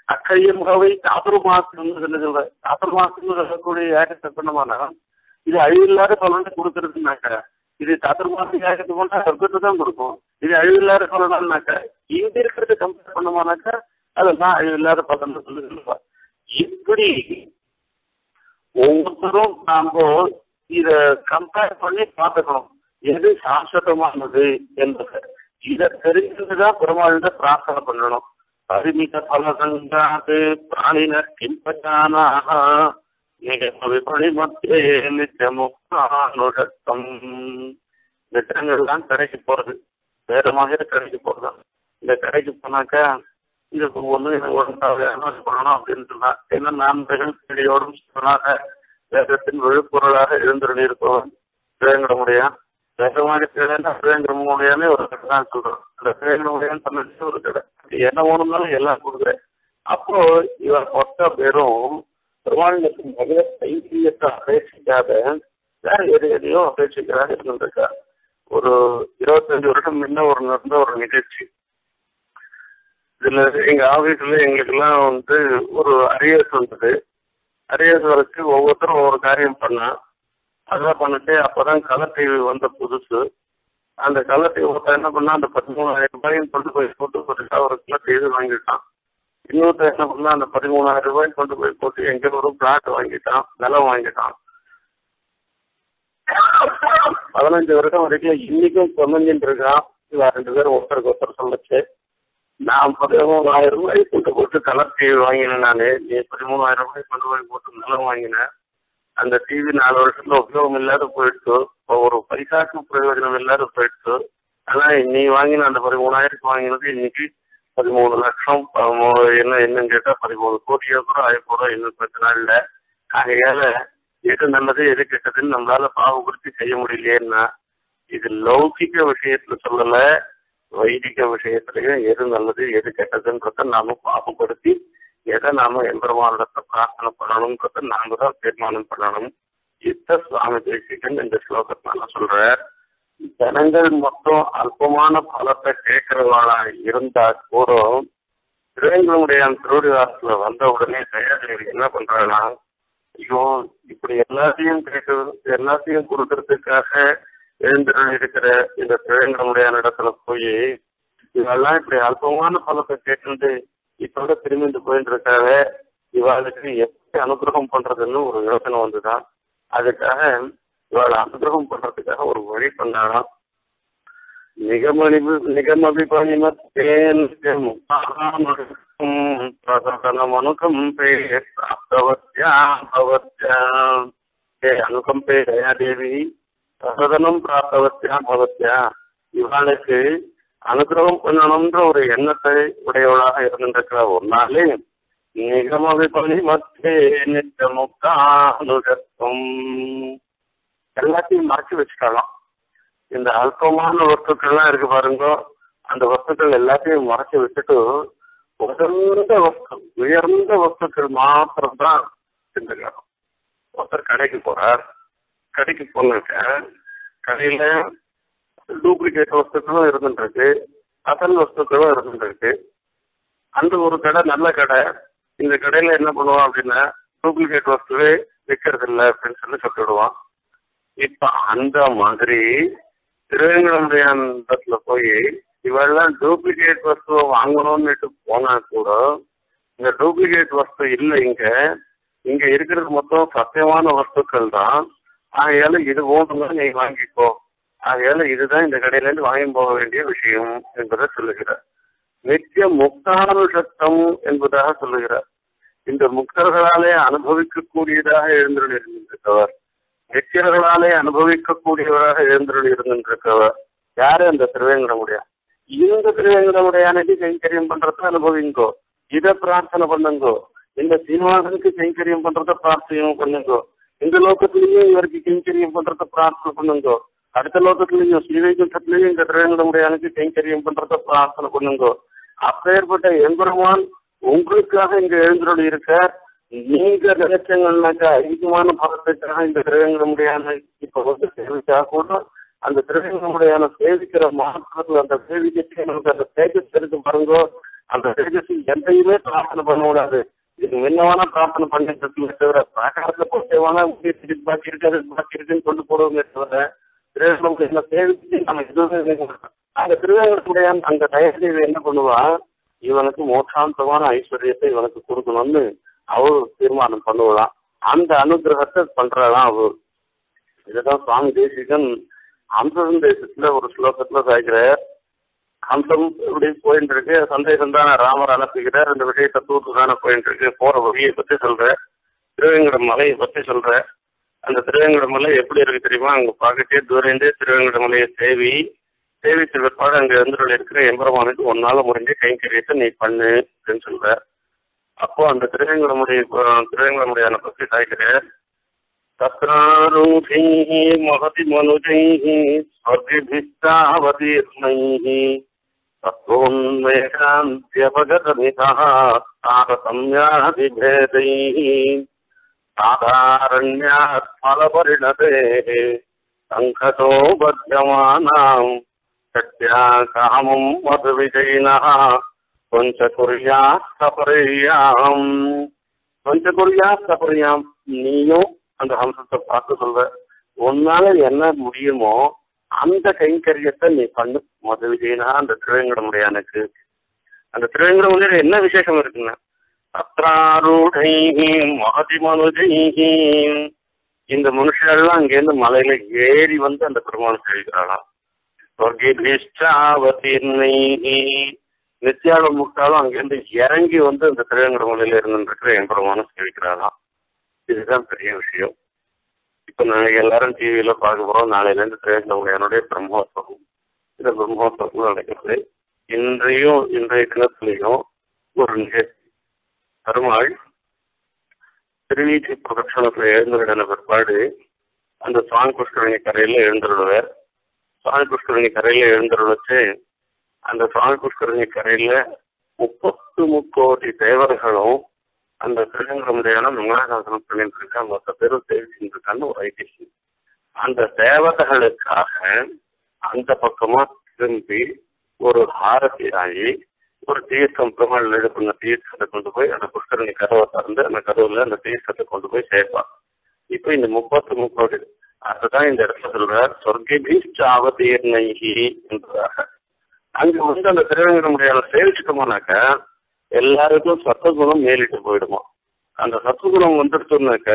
அக்கையம்காவை சாதுர்மாசம்னு சொல்லுங்க சாதுர்மாசம்னு சொல்லக்கூடிய யாகத்தை பண்ணமானா இது அழிவில்லாத பலனை கொடுக்கறதுனாக்க இது சாதுர்மாசம் யாகத்தை கொண்டா சொர்க்கத்தை தான் கொடுக்கும் இது அழிவில்லாத பலனாக்க இங்க இருக்கிறத கம்பேர் பண்ணமானாக்கா அதெல்லாம் அழிவில்லாத பலன் சொல்லுங்க இப்படி ஒவ்வொருத்தரும் நாம இத கம்பேர் பண்ணி பார்த்துக்கணும் எது சாஸ்வதமானது என்பது இதை தெரிஞ்சுதான் பெருமாள்கிட்ட பிரார்த்தனை பண்ணணும் பரிமித பலசங்காது பிராணினர் கிம்பஜானாக விபணி மத்தியே நித்தியமுக்தானுடத்தம் நித்திரங்கள்லாம் கடைக்கு போறது வேற மாதிரி கடைக்கு போறதுதான் இந்த கடைக்கு போனாக்கா இது ஒண்ணு எனக்கு ஒன்றாக பண்ணணும் அப்படின்னு சொன்னா என்ன நான்கள் செடியோடும் சொன்னாக வேதத்தின் விழுப்பொருளாக எழுந்திருப்பவன் சிவங்கட முடியா வேகமாக தேவைன்னா சிவங்கட முடியாமே ஒரு கடை தான் சொல்றோம் அந்த சிவங்கட முடியான்னு சொன்னது ஒரு கடை என்ன வேணும்னாலும் எல்லாம் கொடுக்குறேன் அப்போ இவர் மொத்த பேரும் பெருமாளுக்கு பகவத் தைரியத்தை அபேட்சிக்காத வேற எது எதையோ அபேட்சிக்கிறாங்க இருந்திருக்கா ஒரு இருபத்தஞ்சு வருஷம் முன்ன ஒரு நடந்த ஒரு நிகழ்ச்சி இதுல எங்க ஆபீஸ்ல எங்களுக்கெல்லாம் வந்து ஒரு அரியர்ஸ் வந்தது அரியர்ஸ் வரைக்கு ஒவ்வொருத்தரும் ஒவ்வொரு காரியம் பண்ணா அதெல்லாம் பண்ணிட்டு அப்பதான் கலர் டிவி வந்த புதுசு அந்த கலர் டிவி ஒருத்தர் என்ன பண்ணா அந்த பதிமூணாயிரம் ரூபாயும் கொண்டு போய் போட்டு போட்டுட்டா ஒரு கலர் டிவி வாங்கிட்டான் இன்னொருத்தர் என்ன பண்ணா அந்த பதிமூணாயிரம் ரூபாய் கொண்டு போய் போட்டு எங்க ஒரு பிளாட் வாங்கிட்டான் நிலம் வாங்கிட்டான் பதினஞ்சு வருஷம் வரைக்கும் இன்னைக்கும் சொன்னஞ்சின்னு இருக்கான் இவன் ரெண்டு பேரும் ஒருத்தருக்கு ஒருத்தர் சொல்லச்சு நான் பதிமூணாயிரம் ரூபாய் கொண்டு போட்டு கலர் டிவி வாங்கினேன் நான் நீ பதிமூணாயிரம் ரூபாய் கொண்டு போய் போட்டு நிலம் வாங்கினேன் அந்த டிவி நாலு வருஷத்துல உபயோகம் இல்லாத போயிடுச்சு ஒரு பைசாக்கு பிரயோஜனம் இல்லாத போயிடுச்சு ஆனா நீ வாங்கின அந்த பதிமூணாயிரத்துக்கு வாங்கினது இன்னைக்கு பதிமூணு லட்சம் என்ன என்னன்னு கேட்டா பதிமூணு கோடியோ கூட ஆயிப்போடும் இன்னும் பத்து நாள்ல ஆகையால எது நல்லது எது கெட்டதுன்னு நம்மளால பாவகுறிச்சி செய்ய முடியலையேன்னா இது லௌகிக விஷயத்துல சொல்லல வைதிக விஷயத்திலையும் எது நல்லது எது கெட்டதுன்றத நாம பாவப்படுத்தி எதை நாம எம்பெருமானிடத்தை பிரார்த்தனை பண்ணணும்ன்றத நாம தான் தீர்மானம் பண்ணணும் யுத்த சுவாமி தேசிகன் இந்த ஸ்லோகத்தினால சொல்ற ஜனங்கள் மொத்தம் அல்பமான பலத்தை கேட்கிறவளா இருந்தா கூட திருவேங்கனுடைய திருவிழாத்துல வந்த உடனே தயாரிகள் என்ன பண்றாங்கன்னா ஐயோ இப்படி எல்லாத்தையும் கேட்க எல்லாத்தையும் கொடுக்கறதுக்காக எழுந்திரள் இருக்கிற இந்த திருவேங்கனுடைய இடத்துல போய் இவெல்லாம் இப்படி அல்பமான பலத்தை கேட்டு இப்போட திரும்பிட்டு போயிட்டு இருக்காங்க இவாளுக்கு எப்படி அனுகிரகம் பண்றதுன்னு ஒரு யோசனை வந்துதான் அதுக்காக இவாளை அனுகிரகம் பண்றதுக்காக ஒரு வழி பண்ணாராம் நிகமணி நிகமபிபணிமத்தேனுகம்பே பிராப்தவத்யா பவத்யா ஹே அனுகம்பே தயாதேவி பிரசதனம் பிராப்தவத்யா பவத்யா இவாளுக்கு அனுகிரகம் பண்ணணும்ன்ற ஒரு எண்ணத்தை உடையவளாக இருந்திருக்கிற ஒரு நாளே நிகமவிபணி மத்தே நித்திய முக்தானுகத்துவம் எல்லாத்தையும் மறைச்சு வச்சுக்கலாம் இந்த அல்பமான வஸ்துக்கள்லாம் இருக்கு பாருங்க அந்த வஸ்துக்கள் எல்லாத்தையும் மறைச்சு வச்சுட்டு உயர்ந்த வஸ்து உயர்ந்த வஸ்துக்கள் மாத்திரம் தான் சிந்துக்கிறோம் ஒருத்தர் கடைக்கு போறார் கடைக்கு போனாக்க கடையில டூப்ளிகேட் வஸ்துக்களும் இருந்துருக்கு அசல் வஸ்துக்களும் இருந்துருக்கு அந்த ஒரு கடை நல்ல கடை இந்த கடையில என்ன பண்ணுவான் அப்படின்னா டூப்ளிகேட் வஸ்துவே விற்கிறது இல்லை அப்படின்னு சொல்லி சொல்லிடுவான் இப்ப அந்த மாதிரி திருவேங்கடமுடையாண்டத்துல போய் இவெல்லாம் டூப்ளிகேட் வஸ்துவை வாங்கணும்னுட்டு போனா கூட இந்த டூப்ளிகேட் வஸ்து இல்லை இங்க இங்க இருக்கிறது மொத்தம் சத்தியமான வஸ்துக்கள் தான் ஆகையால இது ஓடுங்க நீ வாங்கிக்கோ ஆகையால இதுதான் இந்த கடையில இருந்து வாங்கி போக வேண்டிய விஷயம் என்பதை சொல்லுகிறார் நித்திய முக்தானுஷத்தம் என்பதாக சொல்லுகிறார் இந்த முக்தர்களாலே அனுபவிக்கக்கூடியதாக எழுந்திருந்திருக்கிறவர் நித்தியர்களாலே அனுபவிக்கக்கூடியவராக எழுந்திருள் இருந்திருக்கிறவர் யாரு அந்த திருவேங்கடமுடியா இந்த திருவேங்கடமுடையானுக்கு கைங்கரியம் பண்றத அனுபவிங்கோ இதை பிரார்த்தனை பண்ணுங்கோ இந்த சீனிவாசனுக்கு கைங்கரியம் பண்றத பிரார்த்தனை பண்ணுங்கோ இந்த லோகத்திலையும் இவருக்கு கைங்கரியம் பண்றத பிரார்த்தனை பண்ணுங்கோ அடுத்த லோகத்திலையும் ஸ்ரீவைகுண்டத்திலையும் இந்த திருவேங்கடமுடையானுக்கு கைங்கரியம் பண்றத பிரார்த்தனை பண்ணுங்கோ அப்பேற்பட்ட எம்பெருமான் உங்களுக்காக இங்க எழுந்தருள் இருக்க நீங்க நினைச்சங்கன்னாக்கா அதிகமான பலத்துக்காக இந்த திருவேங்கடமுடையான இப்ப வந்து சேவிச்சா கூட அந்த திருவேங்கடமுடையான சேவிக்கிற மாற்றத்துல அந்த சேவிக்கிட்டு நமக்கு அந்த தேஜஸ் இருக்கு பாருங்க அந்த தேஜஸ் எந்தையுமே பிரார்த்தனை பண்ணக்கூடாது இது முன்னவானா பிரார்த்தனை பண்ணிட்டு இருக்குமே தவிர பிராகாரத்தை போட்டேவானா உங்களுக்கு பாக்கி இருக்காது பாக்கி இருக்குன்னு கொண்டு போடுவோமே தவிர திருவேங்கடமுடைய சேவிச்சு நம்ம எதுவுமே செய்ய மாட்டோம். அந்த திருவேங்கடமுடைய அந்த தயதேவி என்ன பண்ணுவா இவனுக்கு மோட்சாந்தமான ஐஸ்வர்யத்தை இவனுக்கு கொடுக்கணும்னு அவள் தீர்மானம் பண்ணுவலாம் அந்த அனுகிரகத்தை பண்றதான் அவள் இதுதான் சுவாமி தேசிகன் அம்சம் தேசத்துல ஒரு ஸ்லோகத்துல சாய்க்கிறார் அம்சம் இப்படி போயிட்டு இருக்கு சந்தேகம் தானே ராமர் அனுப்புகிறார் இந்த விஷயத்தை தூத்து தானே போயிட்டு இருக்கு போற வழியை பத்தி சொல்ற திருவேங்கட மலையை பத்தி சொல்ற அந்த திருவேங்கட மலை எப்படி இருக்கு தெரியுமா அங்க பார்க்கட்டே தூரந்தே திருவேங்கட மலையை சேவி சேவித்த பிற்பாடு அங்க இருந்து இருக்கிற எம்பெருமானுக்கு ஒன்னால முடிஞ்ச கைங்கரியத்தை நீ பண்ணு அப்படின்னு சொல்ற அப்போ அந்த திருவேங்கடமுடைய திருவேங்கடமுடியான பத்தி சாய்க்கிறேன் तत्रारूढैः महति मनुजैः स्वर्गिभिस्तावतीर्णैः तत्त्वोन्मेषान्त्यपगतमितः तारतम्यादिभेदैः साधारण्यात् फलपरिणतेः सङ्कटो बध्यमानाम् शक्त्या कामम् मधुविजयिनः पञ्चकुर्यात् सपर्याम् பஞ்சகுரியாம் சபரியாம் நீயும் அந்த ஹம்சத்தை பார்த்து சொல்ற உன்னால என்ன முடியுமோ அந்த கைங்கரியத்தை நீ பண்ணு மத விஜயனா அந்த திருவேங்கடமுடையானுக்கு அந்த திருவேங்கடமுடையில என்ன விசேஷம் இருக்குன்னா அத்ராரூடைஹி மகதி மனுஜைஹி இந்த மனுஷெல்லாம் அங்கேருந்து மலையில ஏறி வந்து அந்த பெருமாள் கழிக்கிறாளாம் சொர்கிபிஷ்டாவதீர்ணைஹி நித்யால முக்தாலும் அங்கேருந்து இறங்கி வந்து அந்த திருவேங்கட மலையில இருந்துருக்கிற எம்பெருமான சேவிக்கிறாராம் இதுதான் பெரிய விஷயம் இப்போ நாங்கள் எல்லாரும் டிவியில பார்க்க போறோம் நாளையிலேருந்து திருவேங்கட என்னுடைய பிரம்மோத்சவம் இந்த பிரம்மோத்சவம் நடக்கிறது இன்றையும் இன்றைய தினத்திலையும் ஒரு நிகழ்ச்சி பெருமாள் திருவீச்சு பிரதட்சணத்தில் எழுந்துவிடன பிற்பாடு அந்த சுவாமி புஷ்கரணி கரையில் எழுந்துருவார் சுவாமி புஷ்கரணி கரையில் எழுந்துருவச்சு அந்த சுவாமி புஷ்கரணி கரையில முப்பத்து முக்கோடி தேவர்களும் அந்த திருநங்கரமுடையான மங்களாசாசனம் பண்ணிட்டு இருக்காங்க மொத்த பேரும் தெரிவிச்சுட்டு இருக்கான்னு ஒரு ஐதிஹ்யம் அந்த தேவதைகளுக்காக அந்த பக்கமா திரும்பி ஒரு ஆரத்தி ஆகி ஒரு தீர்த்தம் பெருமாள் எழுப்புன தீர்த்தத்தை கொண்டு போய் அந்த புஷ்கரணி கதவை திறந்து அந்த கதவுல அந்த தீர்த்தத்தை கொண்டு போய் சேர்ப்பான் இப்போ இந்த முப்பத்து முக்கோடி அதுதான் இந்த இடத்துல சொல்றார் சொர்க்கபீஷ்ட அவதீர்ணைகி என்பதாக அங்க வந்து அந்த திருவேங்கடமுடியால சேவிச்சிட்டோம்னாக்கா எல்லாருக்கும் சத்துவகுணம் மேலிட்டு போயிடுமா அந்த சத்துவகுணம் வந்துடுச்சோம்னாக்க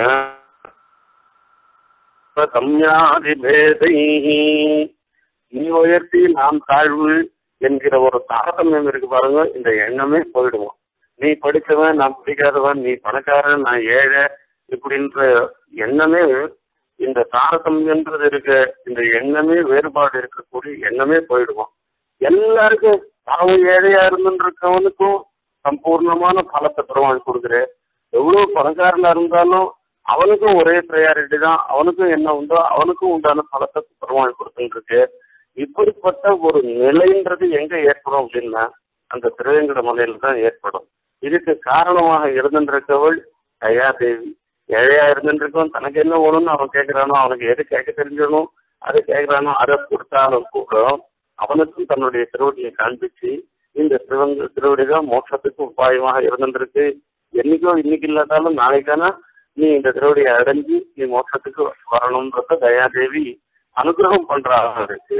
கம்யாதிபேதை நீ உயர்த்தி நாம் தாழ்வு என்கிற ஒரு தாரதமியம் இருக்கு பாருங்க இந்த எண்ணமே போயிடுவோம் நீ படித்தவன் நான் படிக்காதவன் நீ பணக்காரன் நான் ஏழை இப்படின்ற எண்ணமே இந்த தாரதமியன்றது இருக்க இந்த எண்ணமே வேறுபாடு இருக்கக்கூடிய எண்ணமே போயிடுவோம் எல்லாருக்கும் அவன் ஏழையா இருந்துருக்கவனுக்கும் சம்பூர்ணமான பலத்தை பெருமாள் கொடுக்குற எவ்வளவு பணக்காரனா இருந்தாலும் அவனுக்கும் ஒரே ப்ரையாரிட்டி தான் அவனுக்கும் என்ன உண்டோ அவனுக்கும் உண்டான பலத்தை பெருமாள் கொடுத்துட்டு இருக்கு இப்படிப்பட்ட ஒரு நிலைன்றது எங்க ஏற்படும் அப்படின்னா அந்த திருவேங்கட மலையில தான் ஏற்படும் இதுக்கு காரணமாக இருந்துருக்கவள் தயாதேவி ஏழையா இருந்துருக்கவன் தனக்கு என்ன வேணும்னு அவன் கேட்கிறானோ அவனுக்கு எது கேட்க தெரிஞ்சணும் அது கேட்கிறானோ அதை கொடுத்தாலும் கூட அவனுக்கும் தன்னுடைய திருவடியை காண்பிச்சு இந்த திருவங்க திருவடி தான் மோட்சத்துக்கு உபாயமாக இருந்துருக்கு என்னைக்கோ இன்னைக்கு இல்லாட்டாலும் நாளைக்கான நீ இந்த திருவடியை அடைஞ்சு நீ மோட்சத்துக்கு வரணும்ன்றத தயாதேவி அனுகிரகம் பண்றாங்க இருக்கு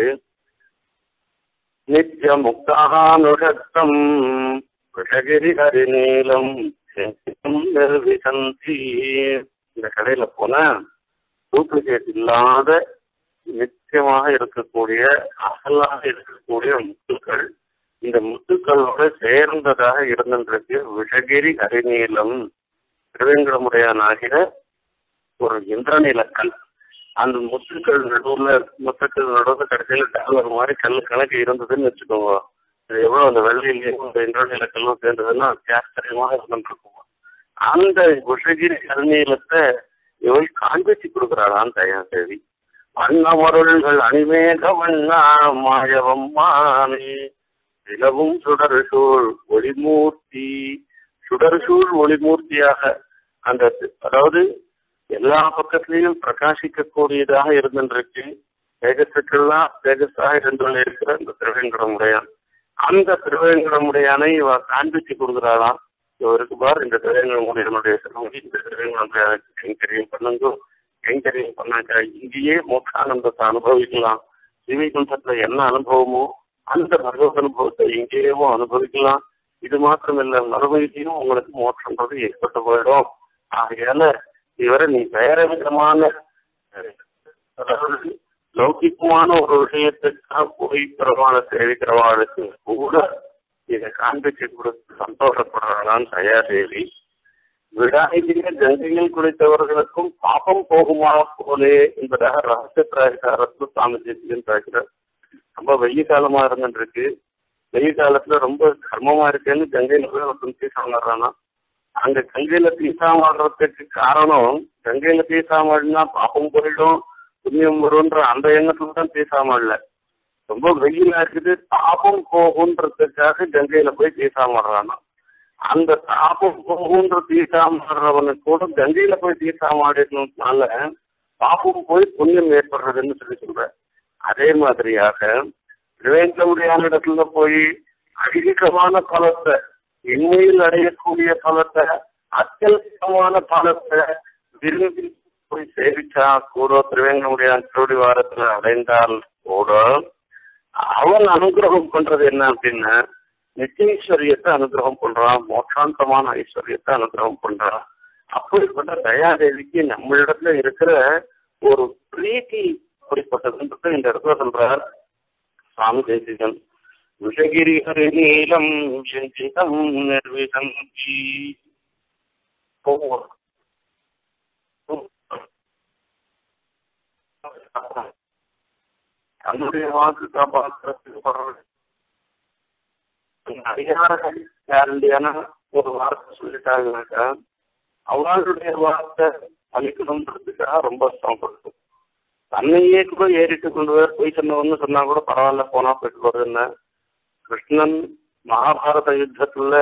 நித்திய முக்தானுஷத்தம் விஷகிரி ஹரிநீலம் நிர்விசந்தி இந்த கடையில போனா டூப்ளிகேட் இல்லாத நிச்சயமாக இருக்கக்கூடிய அசலாக இருக்கக்கூடிய முத்துக்கள் இந்த முத்துக்களோட சேர்ந்ததாக இருந்திருக்கு விஷகிரி ஹரிநீலம் திருவேங்கடமுடையானாகிற ஒரு இந்திரநில கல் அந்த முத்துக்கள் நடுவுல முத்துக்கள் நடுவுல கடைசியில டாலர் மாதிரி கல் கணக்கு இருந்ததுன்னு வச்சுக்கோங்க இது எவ்வளவு அந்த வெள்ளையிலையும் இந்த இந்திரநில கல்லும் சேர்ந்ததுன்னா ஆச்சரியமாக இருந்துருக்கும் அந்த விஷகிரி ஹரிநீலத்தை இவள் காண்பிச்சு கொடுக்குறாளாம் தயாதேவி வண்ணமருள்கள் அணிமேக வண்ணா மாயவம்மானே நிலவும் சுடர்சூழ் ஒளிமூர்த்தி சுடர்சூழ் ஒளிமூர்த்தியாக அந்த அதாவது எல்லா பக்கத்திலையும் பிரகாசிக்கக்கூடியதாக இருந்திருக்கு தேஜஸுக்கெல்லாம் தேஜஸாக இருந்து இருக்கிற இந்த திருவேங்கடம் உடையான் அந்த திருவேங்கடமுடையானை இவ காண்பிச்சு கொடுக்குறாளாம் இவருக்கு பார் இந்த திருவேங்கடமுடையனுடைய சிறுமதி இந்த திருவேங்கடமுடைய கைங்கரியம் பண்ணுங்க கைங்கரியம் பண்ணாக்கா இங்கேயே மோட்சானந்தத்தை அனுபவிக்கலாம் சிவைகுண்டத்துல என்ன அனுபவமோ அந்த பகவத் அனுபவத்தை இங்கேயும் அனுபவிக்கலாம் இது மாத்திரம் இல்ல மறுபடியும் உங்களுக்கு மோட்சன்றது ஏற்பட்டு போயிடும் ஆகையால இவரை நீ வேற விதமான அதாவது லௌகிக்கமான ஒரு விஷயத்துக்காக போய் பெருமான சேவிக்கிறவாளுக்கு கூட இதை காண்பிச்சு கொடுத்து சந்தோஷப்படுறாளான்னு தயாதேவி விடாயிலே கங்கையில் குளித்தவர்களுக்கும் பாபம் போகுமா போலே என்பதாக ரகசிய பிராயக்காரத்து சுவாமி தேசிகன் பேசுறார் ரொம்ப வெயில் காலமா இருந்துருக்கு வெயில் காலத்துல ரொம்ப கர்மமா இருக்குன்னு கங்கையில போய் ஒருத்தன் தீசம் வர்றானா அங்க கங்கையில தீசம் ஆடுறதுக்கு காரணம் கங்கையில தீசம் ஆடினா பாப்பம் போயிடும் புண்ணியம் வரும்ன்ற அந்த எண்ணத்துல தான் தீசம் ஆடல ரொம்ப வெயிலா இருக்குது தாபம் போகுன்றதுக்காக கங்கையில போய் தீசம் ஆடுறானா அந்த தாபம் போகுன்ற தீசம் ஆடுறவனுக்கு கூட கங்கையில போய் தீசம் ஆடினதுனால பாப்பம் போய் புண்ணியம் ஏற்படுறதுன்னு சொல்லி சொல்ற அதே மாதிரியாக திருவேங்கமுடியான இடத்துல போய் அதிகமான பலத்தை இன்மையில் அடையக்கூடிய பலத்தை அத்தியல்பமான பலத்தை விரும்பி போய் சேவிச்சா கூட திருவேங்கமுடியான் திருடி வாரத்துல அடைந்தால் கூட அவன் அனுகிரகம் பண்றது என்ன அப்படின்னா நிச்சயஸ்வரியத்தை அனுகிரகம் பண்றான் மோட்சாந்தமான ஐஸ்வர்யத்தை அனுகிரகம் பண்றான் அப்படிப்பட்ட தயாதேவிக்கு நம்மளிடத்துல இருக்கிற ஒரு பிரீத்தி அப்படிப்பட்டதுன்றது இந்த இடத்துல சொல்றார் சுவாமி தேசிகன் விஷகிரி ஹரி நீலம் சிந்திதம் நிர்விசந்தி தன்னுடைய வாக்கு காப்பாற்றுறதுக்கு அதிகாரங்கள் கேரண்டியான ஒரு வார்த்தை சொல்லிட்டாங்கனாக்கா அவங்களுடைய வார்த்தை அளிக்கணுன்றதுக்காக ரொம்ப சிரமப்படுத்தும் தன்னையே கூட ஏறிட்டு கொண்டு போய் போய் சொன்னவன்னு சொன்னா கூட பரவாயில்ல போனா போயிட்டு வருதுன்னு கிருஷ்ணன் மகாபாரத யுத்தத்துல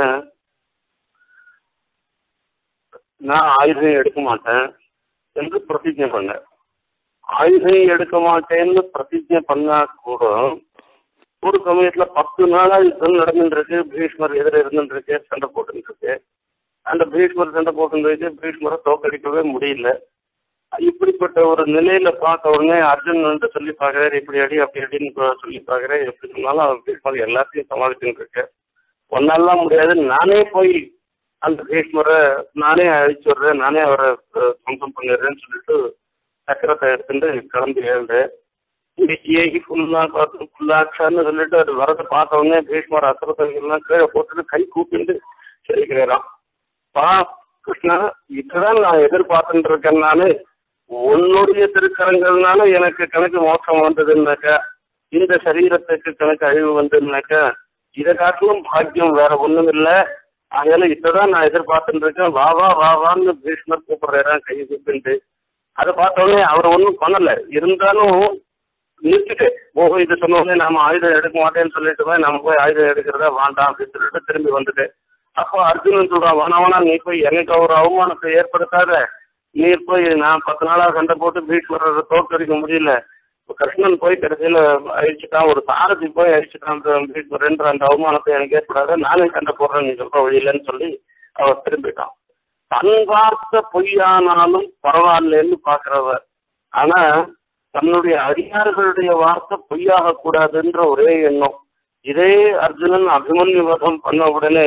நான் ஆயுதம் எடுக்க மாட்டேன் என்று பிரதிஜை பண்ணேன் ஆயுதம் எடுக்க மாட்டேன்னு பிரதிஜை பண்ணா கூட ஒரு சமயத்துல பத்து நாளா யுத்தம் நடந்துட்டு இருக்கு பீஷ்மர் எதிர இருந்துட்டு இருக்கு சண்டை போட்டுட்டு இருக்கு அந்த பீஷ்மர் சண்டை போட்டு இருக்கு பீஷ்மரை தோக்கடிக்கவே முடியல இப்படிப்பட்ட ஒரு நிலையில பார்த்த உடனே அர்ஜுன் வந்து சொல்லி பார்க்கறாரு இப்படி அடி அப்படி அடின்னு சொல்லி பார்க்கறேன் எப்படி சொன்னாலும் அவர் பீஷ்மர் எல்லாத்தையும் சமாளிச்சுட்டு இருக்கு ஒன்னாலாம் முடியாது நானே போய் அந்த பீஷ்மரை நானே அழிச்சுடுறேன் நானே அவரை சொந்தம் பண்ணிடுறேன்னு சொல்லிட்டு சக்கரத்தை எடுத்துட்டு கிளம்பி எழுது ஏகி ஃபுல்லா பார்த்து ஃபுல்லாச்சான்னு சொல்லிட்டு அது வரதை பார்த்த உடனே பீஷ்மர் அசுரத்தெல்லாம் கீழே போட்டுட்டு கை கூப்பிட்டு சொல்லிக்கிறாராம் பா கிருஷ்ணா இதுதான் நான் எதிர்பார்த்துட்டு இருக்கேன் நானு உன்னுடைய திருக்கரங்கள்னால எனக்கு கணக்கு மோசம் வந்ததுன்னாக்கா இந்த சரீரத்துக்கு கணக்கு அழிவு வந்ததுனாக்கா இதை காட்டிலும் பாக்கியம் வேற ஒண்ணும் இல்லை அதனால இதான் நான் எதிர்பார்த்துட்டு இருக்கேன் வா வா வா வான்னு பீஷ்மர் கூப்பிடுறாரான் கை கூப்பிட்டு அதை பார்த்த உடனே அவர் ஒன்றும் பண்ணல இருந்தாலும் நிறுத்திட்டு ஓஹோ இது சொன்ன உடனே நாம ஆயுதம் எடுக்க மாட்டேன்னு சொல்லிட்டு நம்ம போய் ஆயுதம் எடுக்கிறதா வேண்டாம் அப்படின்னு சொல்லிட்டு திரும்பி வந்துட்டு அப்போ அர்ஜுனன் சொல்றான் வேணா வேணா நீ போய் எனக்கு ஒரு அவமானத்தை ஏற்படுத்தாத நீ போய் நான் பத்து நாளா சண்டை போட்டு பீஷ்மரரை தோற்கடிக்க முடியல இப்போ கிருஷ்ணன் போய் கடைசியில் அழிச்சுட்டான் ஒரு சாரதி போய் அழிச்சுட்டான் பீஷ்மரன்ற அந்த அவமானத்தை எனக்கு ஏற்படாத நானே சண்டை போடுறேன் நீ சொல்ற வழியிலன்னு சொல்லி அவர் திரும்பிட்டான் தன் வார்த்தை பொய்யானாலும் பரவாயில்லன்னு பார்க்கிறவர் ஆனா தன்னுடைய அடியார்களுடைய வார்த்தை பொய்யாக கூடாதுன்ற ஒரே எண்ணம் இதே அர்ஜுனன் அபிமன்யு வதம் பண்ண உடனே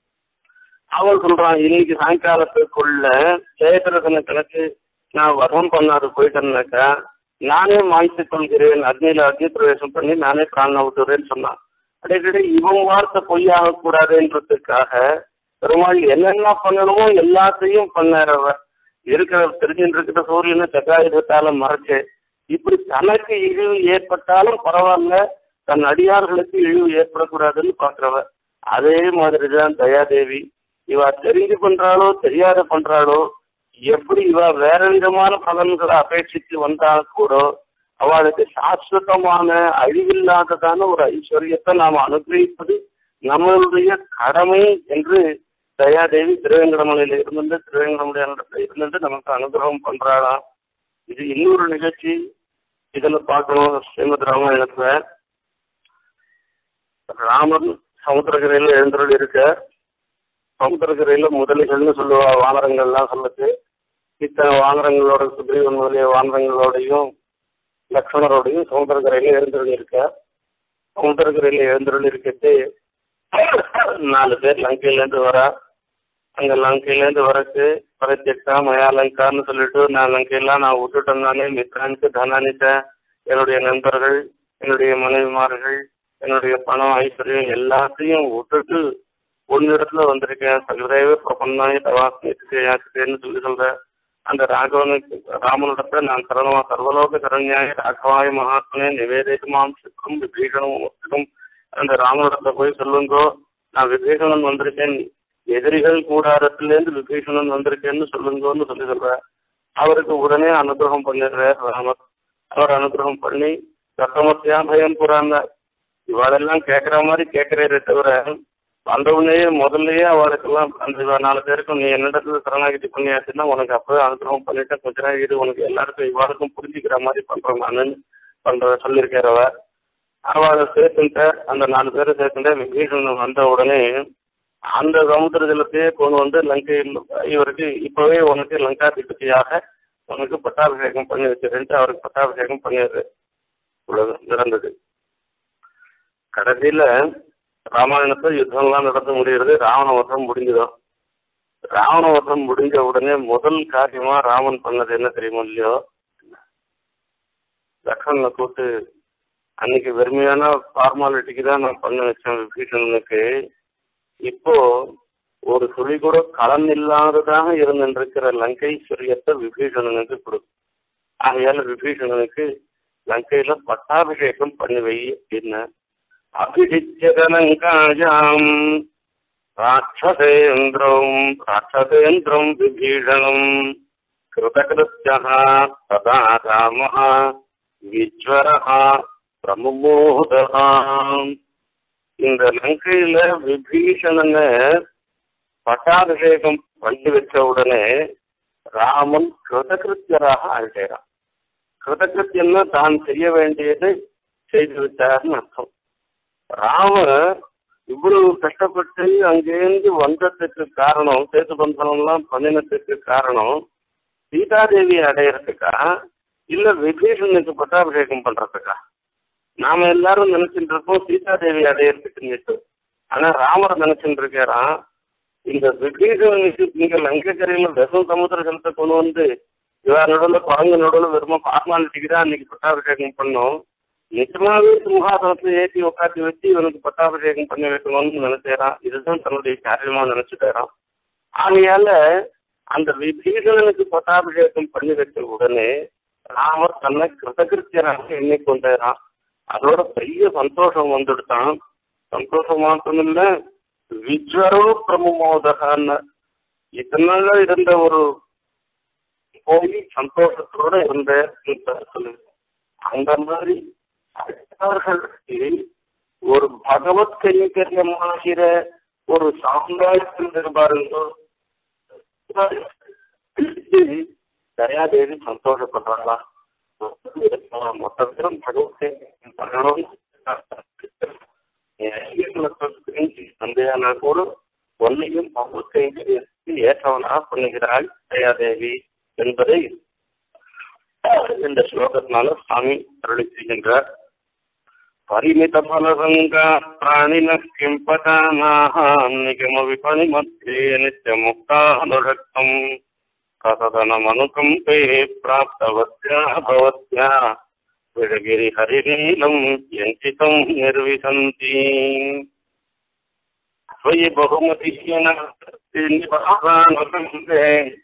அவன் சொல்றான் இன்னைக்கு சாயங்காலத்துக்குள்ள ஜெயதிரதனை கணக்கு நான் வதம் பண்ணாது போயிட்டேன்னாக்கா நானே மாய்த்து கொள்கிறேன் அக்னியில அக்னி பிரவேசம் பண்ணி நானே பிராண விட்டுறேன்னு சொன்னான் அடிக்கடி இவன் வார்த்தை பொய்யாக கூடாதுன்றதுக்காக பெருமாள் என்னென்ன பண்ணணுமோ எல்லாத்தையும் பண்ணார் அவர் இருக்கிற தெரிஞ்சுட்டு இருக்கிற சூரியனை சகாயுதத்தால மறைச்சு இப்படி தனக்கு இழிவு ஏற்பட்டாலும் பரவாயில்ல தன் அடியார்களுக்கு இழிவு ஏற்படக்கூடாதுன்னு பார்க்கிறவர் அதே மாதிரி தான் தயாதேவி இவ தெரிஞ்சு பண்றாளோ தெரியாத பண்றாளோ எப்படி இவ வேற விதமான பலன்களை அபேட்சித்து வந்தா கூட அவளுக்கு சாஸ்வதமான அழிவில்லாததான ஒரு ஐஸ்வர்யத்தை நாம் அனுகிரகிப்பது நம்மளுடைய கடமை என்று தயாதேவி திருவேங்கடமலையில இருந்துட்டு திருவேங்கடமுடியானிடத்துல இருந்துட்டு நமக்கு அனுகிரகம் பண்றாளாம் இது இன்னொரு நிகழ்ச்சி இதுல பார்க்கணும் ஸ்ரீமத் ராமாயணத்துல ராமன் சமுத்திரக்கரையில் எழுந்தருள் இருக்க சமுத்திரக்கரையில் முதலிகள்னு சொல்லுவா வானரங்கள்லாம் சொல்லுச்சு இத்தனை வானரங்களோட சுக்ரீவன் முதலிய வானரங்களோடையும் லக்ஷ்மணரோடையும் சமுத்திரக்கரையில் எழுந்தருள் இருக்க சமுத்திரக்கரையில் எழுந்தருள் இருக்கிறது நாலு பேர் லங்கையிலேருந்து வரா அங்கே லங்கையிலேருந்து வரக்கு பிரத்யக்ஷா மயா லங்கான்னு சொல்லிட்டு நான் லங்கையெல்லாம் நான் விட்டுட்டேன் நானே மித்ரானுக்கு தனானிட்டேன் என்னுடைய நண்பர்கள் என்னுடைய மனைவிமார்கள் என்னுடைய பணம் ஐஸ்வர்யம் எல்லாத்தையும் விட்டுட்டு ஒன்னு இடத்துல வந்திருக்கேன் சகதேவ பிரபன்னாய தவாஸ்மிக்கு யாச்சுன்னு சொல்லி சொல்றேன் அந்த ராகவனுக்கு ராமனிடத்துல நான் சரணமா சர்வலோக சரண்யாய ராகவாய மகாத்மனே நிவேதிதமாம் சிக்கும் விபீஷணம் அந்த ராமனிடத்துல போய் சொல்லுங்கோ நான் விபீஷணன் வந்திருக்கேன் எதிரிகள் கூடாரத்திலேருந்து விபீஷணன் வந்திருக்கேன்னு சொல்லுங்கன்னு சொல்லி சொல்றார் அவருக்கு உடனே அனுகிரகம் பண்ணிடுறார் ராமர் அவர் அனுகிரகம் பண்ணி ரத்தமத்தியா பயம் புறாங்க இவாளெல்லாம் கேட்குற மாதிரி கேட்குறே தவிர வந்தவுடனே முதல்லயே அவளுக்கெல்லாம் அந்த இவ நாலு பேருக்கும் நீ என்னிடத்துல சரணாகிதி பண்ணியாச்சுன்னா உனக்கு அப்பவே அனுகிரகம் பண்ணிட்டேன் கொஞ்ச நேரம் இது உனக்கு எல்லாருக்கும் இவாளுக்கும் புரிஞ்சுக்கிற மாதிரி பண்றேன் நான் பண்ற சொல்லியிருக்கார் அவர் அவளை சேர்த்துட்ட அந்த நாலு பேரை சேர்த்துட்ட விபீஷணன் வந்த உடனே அந்த சமுத்திர ஜலத்தையே கொண்டு வந்து லங்கையில் இவருக்கு இப்பவே உனக்கு லங்காதிபதியாக உனக்கு பட்டாபிஷேகம் பண்ணி வச்சிருந்துட்டு அவருக்கு பட்டாபிஷேகம் பண்ணிடுது இவ்வளவு நடந்தது கடைசியில ராமாயணத்துல யுத்தம்லாம் நடந்து முடிகிறது ராவண வசம் முடிஞ்சுதான் ராவண வசம் முடிஞ்ச உடனே முதல் காரியமா ராமன் பண்ணது என்ன தெரியுமோ இல்லையோ லக்ஷ்மணனை கூப்பிட்டு அன்னைக்கு வெறுமையான ஃபார்மாலிட்டிக்கு தான் நான் பண்ண வச்சேன் விபீஷணனுக்கு இப்போ ஒரு துளி கூட களம் இல்லாததாக இருந்திருக்கிற லங்கைஸ்வரியத்தை விபீஷணனுக்கு கொடு ஆகையால விபீஷணனுக்கு லங்கையில பட்டாபிஷேகம் பண்ணி வை அப்படின்னு அபிஷிச்சதலங்காயாம் ராட்சசேந்திரம் ராட்சசேந்திரம் விபீஷணம் கிருதகிருத்தியः ததா ராமः விஜ்வரः பிரமுமோதः இந்த லங்கையில விபீஷணனை பட்டாபிஷேகம் பண்ணி வச்ச உடனே ராமன் கிருதகிருத்தியராக ஆயிட்டாராம் கிருதகிருத்தியம்னா தான் செய்ய வேண்டியதை செய்து விட்டார்னு அர்த்தம் ராமர் இவ்வளவு கஷ்டப்பட்டு அங்கேருந்து வந்ததுக்கு காரணம் சேது பந்தனம்லாம் பண்ணினதுக்கு காரணம் சீதாதேவி அடையிறதுக்கா இல்ல விபீஷனுக்கு பட்டாபிஷேகம் பண்றதுக்கா நாம எல்லாரும் நினைச்சிட்டு இருக்கோம் சீதாதேவி அடையிறதுக்கு ஆனா ராமர் நினைச்சிட்டு இருக்காராம் இந்த விபீஷனுக்கு நீங்க லங்கக்கரையில வெறும் சமுத்திர ஜலத்தை கொண்டு வந்து இவா நடுவில் குரங்கு நடுவில் வெறும் ஃபார்மாலிட்டிக்கு தான் அன்னைக்கு பட்டாபிஷேகம் பண்ணோம் நிஜமாவே சிம்ஹாசனத்துல ஏற்றி உட்காந்து வச்சு இவனுக்கு பட்டாபிஷேகம் பண்ணி வைக்கணும்னு நினைச்சாராம் இதுதான் தன்னுடைய காரியமா நினைச்சுட்டாராம் ஆகையால அந்த விபீஷணனுக்கு பட்டாபிஷேகம் பண்ணி வச்ச உடனே ராமர் தன்னை கிருதகிருத்தியராக எண்ணிக்கொண்டாராம் அதோட பெரிய சந்தோஷம் வந்துடுதான் சந்தோஷம் மாத்திரம் இல்ல விஜ்வரோ பிரமோதகான்னு இதனால இருந்த ஒரு போய் சந்தோஷத்தோட இருந்த சொல்லு அந்த மாதிரி அடுத்தவர்களுக்கு ஒரு பகவத் கைங்கரியமாகிற ஒரு சாம்ராஜ்யம் பாருங்க தயாதேவி சந்தோஷப்படுறாங்களா மொத்த பேரும் பகவத் கைங்கரியம் பண்ணணும் தந்தையான கூட ஒன்னையும் பகவத் கைங்கரியத்துக்கு ஏற்றவனாக பண்ணுகிறாள் தயாதேவி என்பதை இந்த ஸ்லோகத்தினால சுவாமி அருளி செய்கின்றார் பரிமித பலசங்கா பிராணின கிம் பதானாக நிகம விபணி மத்தியே நித்திய முக்தானுரக்தம் கசதனமனுகம்பே பிராப்தவத்யா பவத்யா விழகிரி ஹரிநீலம் யஞ்சிதம் நிர்விசந்தி त्वयि बहुमतिह्यन निवासानुसन्धे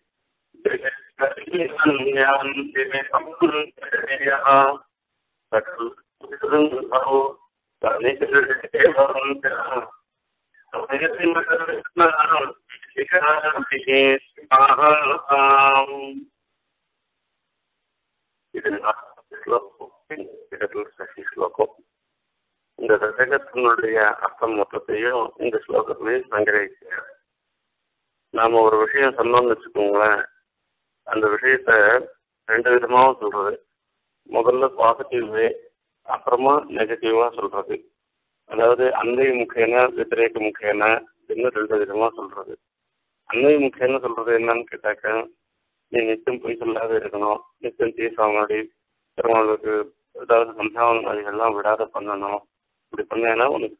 ஸ்லோகம் இந்த தசகத்தினுடைய அர்த்தம் மொத்தத்தையும் இந்த ஸ்லோகத்திலேயே சங்கிரகிக்கிறார் நாம ஒரு விஷயம் சொன்னோம்னு வச்சுக்கோங்களேன் அந்த விஷயத்த ரெண்டு விதமாகவும் சொல்றது முதல்ல பாசிட்டிவ் வே அப்புறமா நெகட்டிவா சொல்றது அதாவது அன்னை முக்கேன வித்திரேக முக்கேன அப்படின்னு ரெண்டு விதமா சொல்றது அன்னை முக்கேன சொல்றது என்னன்னு கேட்டாக்க நீ நித்தியம் பொய் சொல்லாத இருக்கணும் நித்தியம் தீசாமடி பெருமாளுக்கு ஏதாவது சந்தாவனாதிகள்லாம் விடாத பண்ணணும் இப்படி பண்ணேன்னா உனக்கு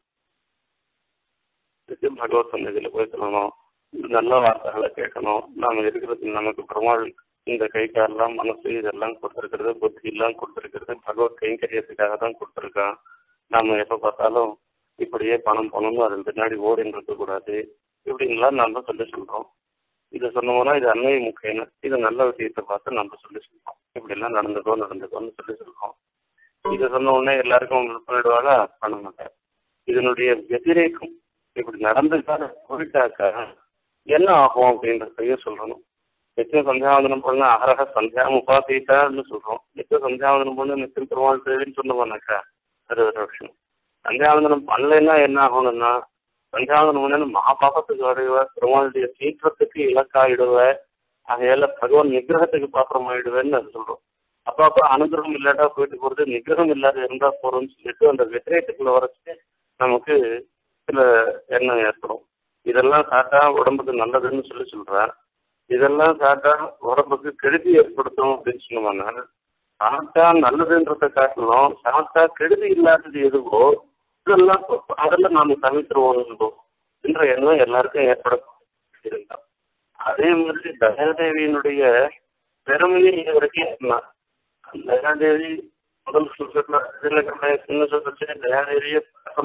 நித்தியம் பகவத் சன்னதியில் போய் சொல்லணும் நல்ல வார்த்தைகளை கேட்கணும் நாம இருக்கிறது நமக்கு பெருமாள் இந்த கை காலெல்லாம் மனசு இதெல்லாம் கொடுத்துருக்கிறது புத்தி எல்லாம் கொடுத்துருக்கிறது பகவத் கைங்கரியத்துக்காக தான் கொடுத்துருக்கான் நாம எப்போ பார்த்தாலும் இப்படியே பணம் பணம்னு அதன் பின்னாடி ஓடின்னு இருக்கக்கூடாது இப்படின்லாம் நம்ம சொல்லி சொல்றோம் இதை சொன்னோம்னா இது அன்னை முக்கியம் இது நல்ல விஷயத்தை பார்த்து நம்ம சொல்லி சொல்றோம் இப்படிலாம் நடந்துக்கோ நடந்துக்கோன்னு சொல்லி சொல்றோம் இதை சொன்ன உடனே எல்லாருக்கும் பண்ணிடுவாங்க பண்ண மாட்டார் இதனுடைய வெதிரேக்கம் இப்படி நடந்துக்காத போயிட்டாக்கா என்ன ஆகும் அப்படின்றதையும் சொல்லணும் நித்தியம் சந்தியாவந்தனம் பண்ண அகரக சந்தியா உபாசிட்டான்னு சொல்றோம் நித்தியம் சந்தியாவந்தனம் பண்ண நித்தியம் பெருமாள் தேவின்னு சொன்னோம்னாக்கா அது ஒரு விஷயம் சந்தியாவந்தனம் பண்ணலைன்னா என்ன ஆகணும்னா சந்தியாவந்தனம் பண்ணு மகாபாபத்துக்கு வரைவ பெருமாளுடைய சீற்றத்துக்கு இலக்காயிடுவ ஆகையால பகவான் நிகிரகத்துக்கு பாத்திரமாயிடுவேன்னு அது சொல்றோம் அப்போ அப்போ அனுகிரகம் இல்லாட்டா போயிட்டு போறது நிகிரகம் இல்லாத இருந்தா போறோம்னு சொல்லிட்டு அந்த வெற்றியத்துக்குள்ள வரைச்சு நமக்கு சில எண்ணம் ஏற்படும் இதெல்லாம் சாப்பிட்டா உடம்புக்கு நல்லதுன்னு சொல்லி சொல்றேன் இதெல்லாம் சாப்பிட்டா உடம்புக்கு கெடுதி ஏற்படுத்தும் அப்படின்னு சொன்னோம்னா சாப்பிட்டா நல்லதுன்றதை காட்டணும் சாப்பிட்டா கெடுதி இல்லாதது எதுவோ இதெல்லாம் அதெல்லாம் நாம தவிர்த்துருவோம் என்ற எண்ணம் எல்லாருக்கும் ஏற்பட இருந்தான் அதே மாதிரி தயாதேவியினுடைய பெருமையை இது வரைக்கும் தயாதேவி முதல் சொல்றதுல சின்ன சொல்றச்சு தயாதேவியை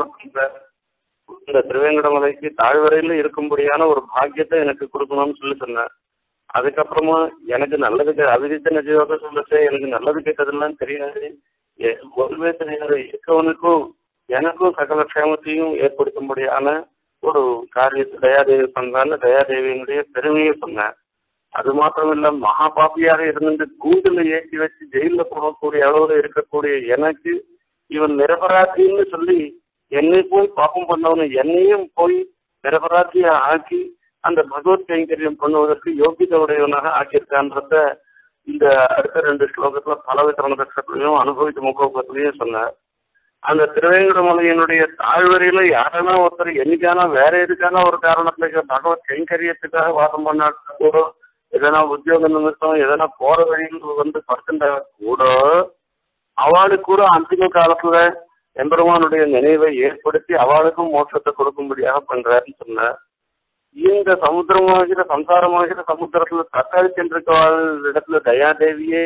இந்த திருவேங்கடமலைக்கு தாழ்வரையில இருக்கும்படியான ஒரு பாக்கியத்தை எனக்கு கொடுக்கணும்னு சொல்லி சொன்னேன் அதுக்கப்புறமா எனக்கு நல்லது அபிஜித்த நிஜயோக சொல்லச்சு எனக்கு நல்லது கெட்டதெல்லாம் தெரியாது ஒருவே தெரியாத இருக்கவனுக்கும் எனக்கும் சகல க்ஷேமத்தையும் ஏற்படுத்தும்படியான ஒரு காரியத்தை தயாதேவி பண்றான்னு தயாதேவியினுடைய பெருமையை சொன்னேன் அது மாத்திரம் இல்ல மகா பாப்பியாக இருந்துட்டு கூண்டுல ஏற்றி வச்சு ஜெயில போடக்கூடிய அளவுல இருக்கக்கூடிய எனக்கு இவன் நிரபராதின்னு சொல்லி என்னை போய் பாப்பம் பண்ணவனு என்னையும் போய் நிரபராதியா ஆக்கி அந்த பகவத் கைங்கரியம் பண்ணுவதற்கு யோகித உடையவனாக ஆக்கியிருக்கான்றத இந்த அடுத்த ரெண்டு ஸ்லோகத்துல பல விதமான கஷ்டத்திலையும் அனுபவித்த முகோபத்திலையும் சொன்னார் அந்த திருவேங்கடமலையினுடைய தாழ்வரையில யாரானா ஒருத்தர் என்னைக்கானா வேற எதுக்கான ஒரு காரணத்துல பகவத் கைங்கரியத்துக்காக வாதம் பண்ணாட்ட கூட எதனா உத்தியோக நிமித்தம் எதனா போற வழியில் வந்து படுத்துட்டா கூட அவளுக்கு கூட அந்திம காலத்துல எம்பெருமானுடைய நினைவை ஏற்படுத்தி அவளுக்கும் மோட்சத்தை கொடுக்கும்படியாக பண்றாருன்னு சொன்னார் இந்த சமுத்திரமாகிற சம்சாரமாகிற சமுத்திரத்துல தக்காளி சென்றிருக்கவாள் இடத்துல தயாதேவியே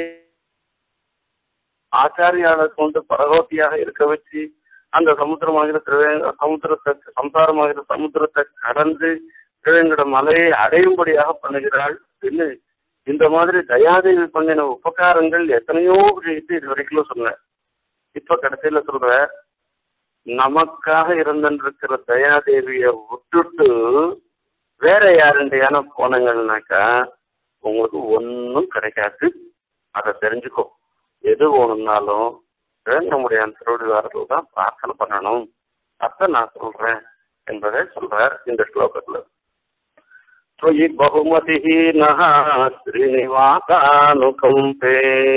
ஆச்சாரியாளை கொண்டு பரகோத்தியாக இருக்க வச்சு அந்த சமுத்திரமாகிற திருவே சமுத்திரத்தை சம்சாரமாகிற சமுத்திரத்தை கடந்து திருவேங்கட மலையை அடையும்படியாக பண்ணுகிறாள் அப்படின்னு இந்த மாதிரி தயாதேவி பண்ணின உபகாரங்கள் எத்தனையோ விஷயத்தை இது வரைக்கும் சொன்னேன் இப்ப கடைசியில சொல்ற நமக்காக இருந்திருக்கிற தயாதேவிய விட்டுட்டு வேற யாருண்டையான போனங்கள்னாக்கா உங்களுக்கு ஒன்றும் கிடைக்காது அதை தெரிஞ்சுக்கோ எது வேணும்னாலும் நம்முடைய திருவடிவாரத்தில் தான் பிரார்த்தனை பண்ணணும் அத நான் சொல்றேன் என்பதை சொல்றார் இந்த ஸ்லோகத்துல त्वयि बहुमतिः नः श्रीनिवासानुकम्पे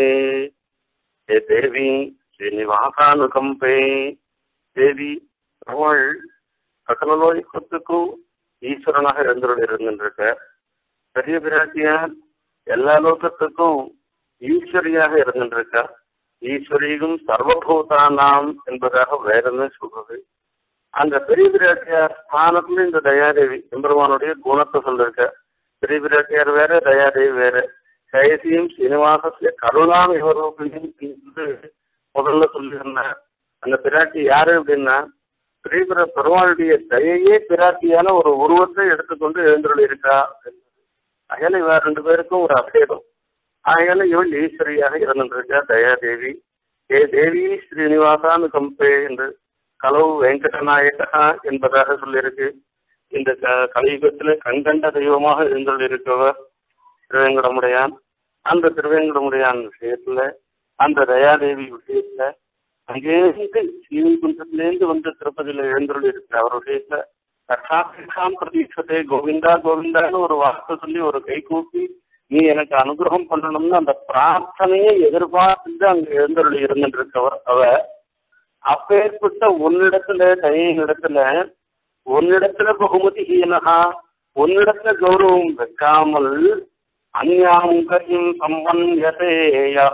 हे देवी ஸ்ரீனிவாசானுகம்பே தேவி அவள் சகல லோகத்துக்கும் ஈஸ்வரனாக இருந்தவள் இருந்திருக்க பெரிய பிராட்டியார் எல்லா லோகத்துக்கும் ஈஸ்வரியாக இருந்திருக்கா ஈஸ்வரியும் சர்வபூதானாம் என்பதாக வேதமே சொல்றது அந்த பெரிய பிராட்டியார் ஸ்தானத்துல இந்த தயாதேவி எம்பெருமானுடைய குணத்தை சொல்லிருக்க பெரிய பிராட்டியார் வேற தயாதேவி வேற கயசியும் சீனிவாசத்திய கருணாம் இவர்களுக்கும் முதல்ல சொல்லியிருந்தேன் அந்த பிராட்டி யாரு அப்படின்னா பெரிய பெருமாளுடைய தயையே பிராட்டியான ஒரு உருவத்தை எடுத்துக்கொண்டு எழுந்துள்ள இருக்கா அயல இவ ரெண்டு பேருக்கும் ஒரு அபேதம் ஆகையால இவள் ஈஸ்வரியாக இருந்திருக்கா தயாதேவி ஏ தேவி ஸ்ரீனிவாசானு கம்பே என்று கலவு வெங்கடநாயகா என்பதாக சொல்லியிருக்கு இந்த க கலியுகத்தில் கண்கண்ட தெய்வமாக இருந்துள்ளிருக்கவர் திருவேங்கடமுடையான் அந்த திருவேங்கடமுடையான் விஷயத்துல அந்த தயாதேவி விஷயத்துல அங்கேருந்து ஸ்ரீவைகுண்டத்திலேருந்து வந்து திருப்பதியில எழுந்துள்ள இருக்கிற அவர் விஷயத்துல கட்டாபிஷாம் பிரதீட்சத்தை கோவிந்தா கோவிந்தான்னு ஒரு வார்த்தை சொல்லி ஒரு கை கூப்பி நீ எனக்கு அனுகிரகம் பண்ணணும்னு அந்த பிரார்த்தனையை எதிர்பார்த்து அங்க எழுந்தருள் இருந்துட்டு இருக்கவர் அவ அப்பேற்பட்ட உன்னிடத்துல தயனிடத்துல உன்னிடத்துல பகுமதி ஹீனகா உன்னிடத்துல கௌரவம் வைக்காமல் அந்யாம் கையும் சம்பன்யதேயா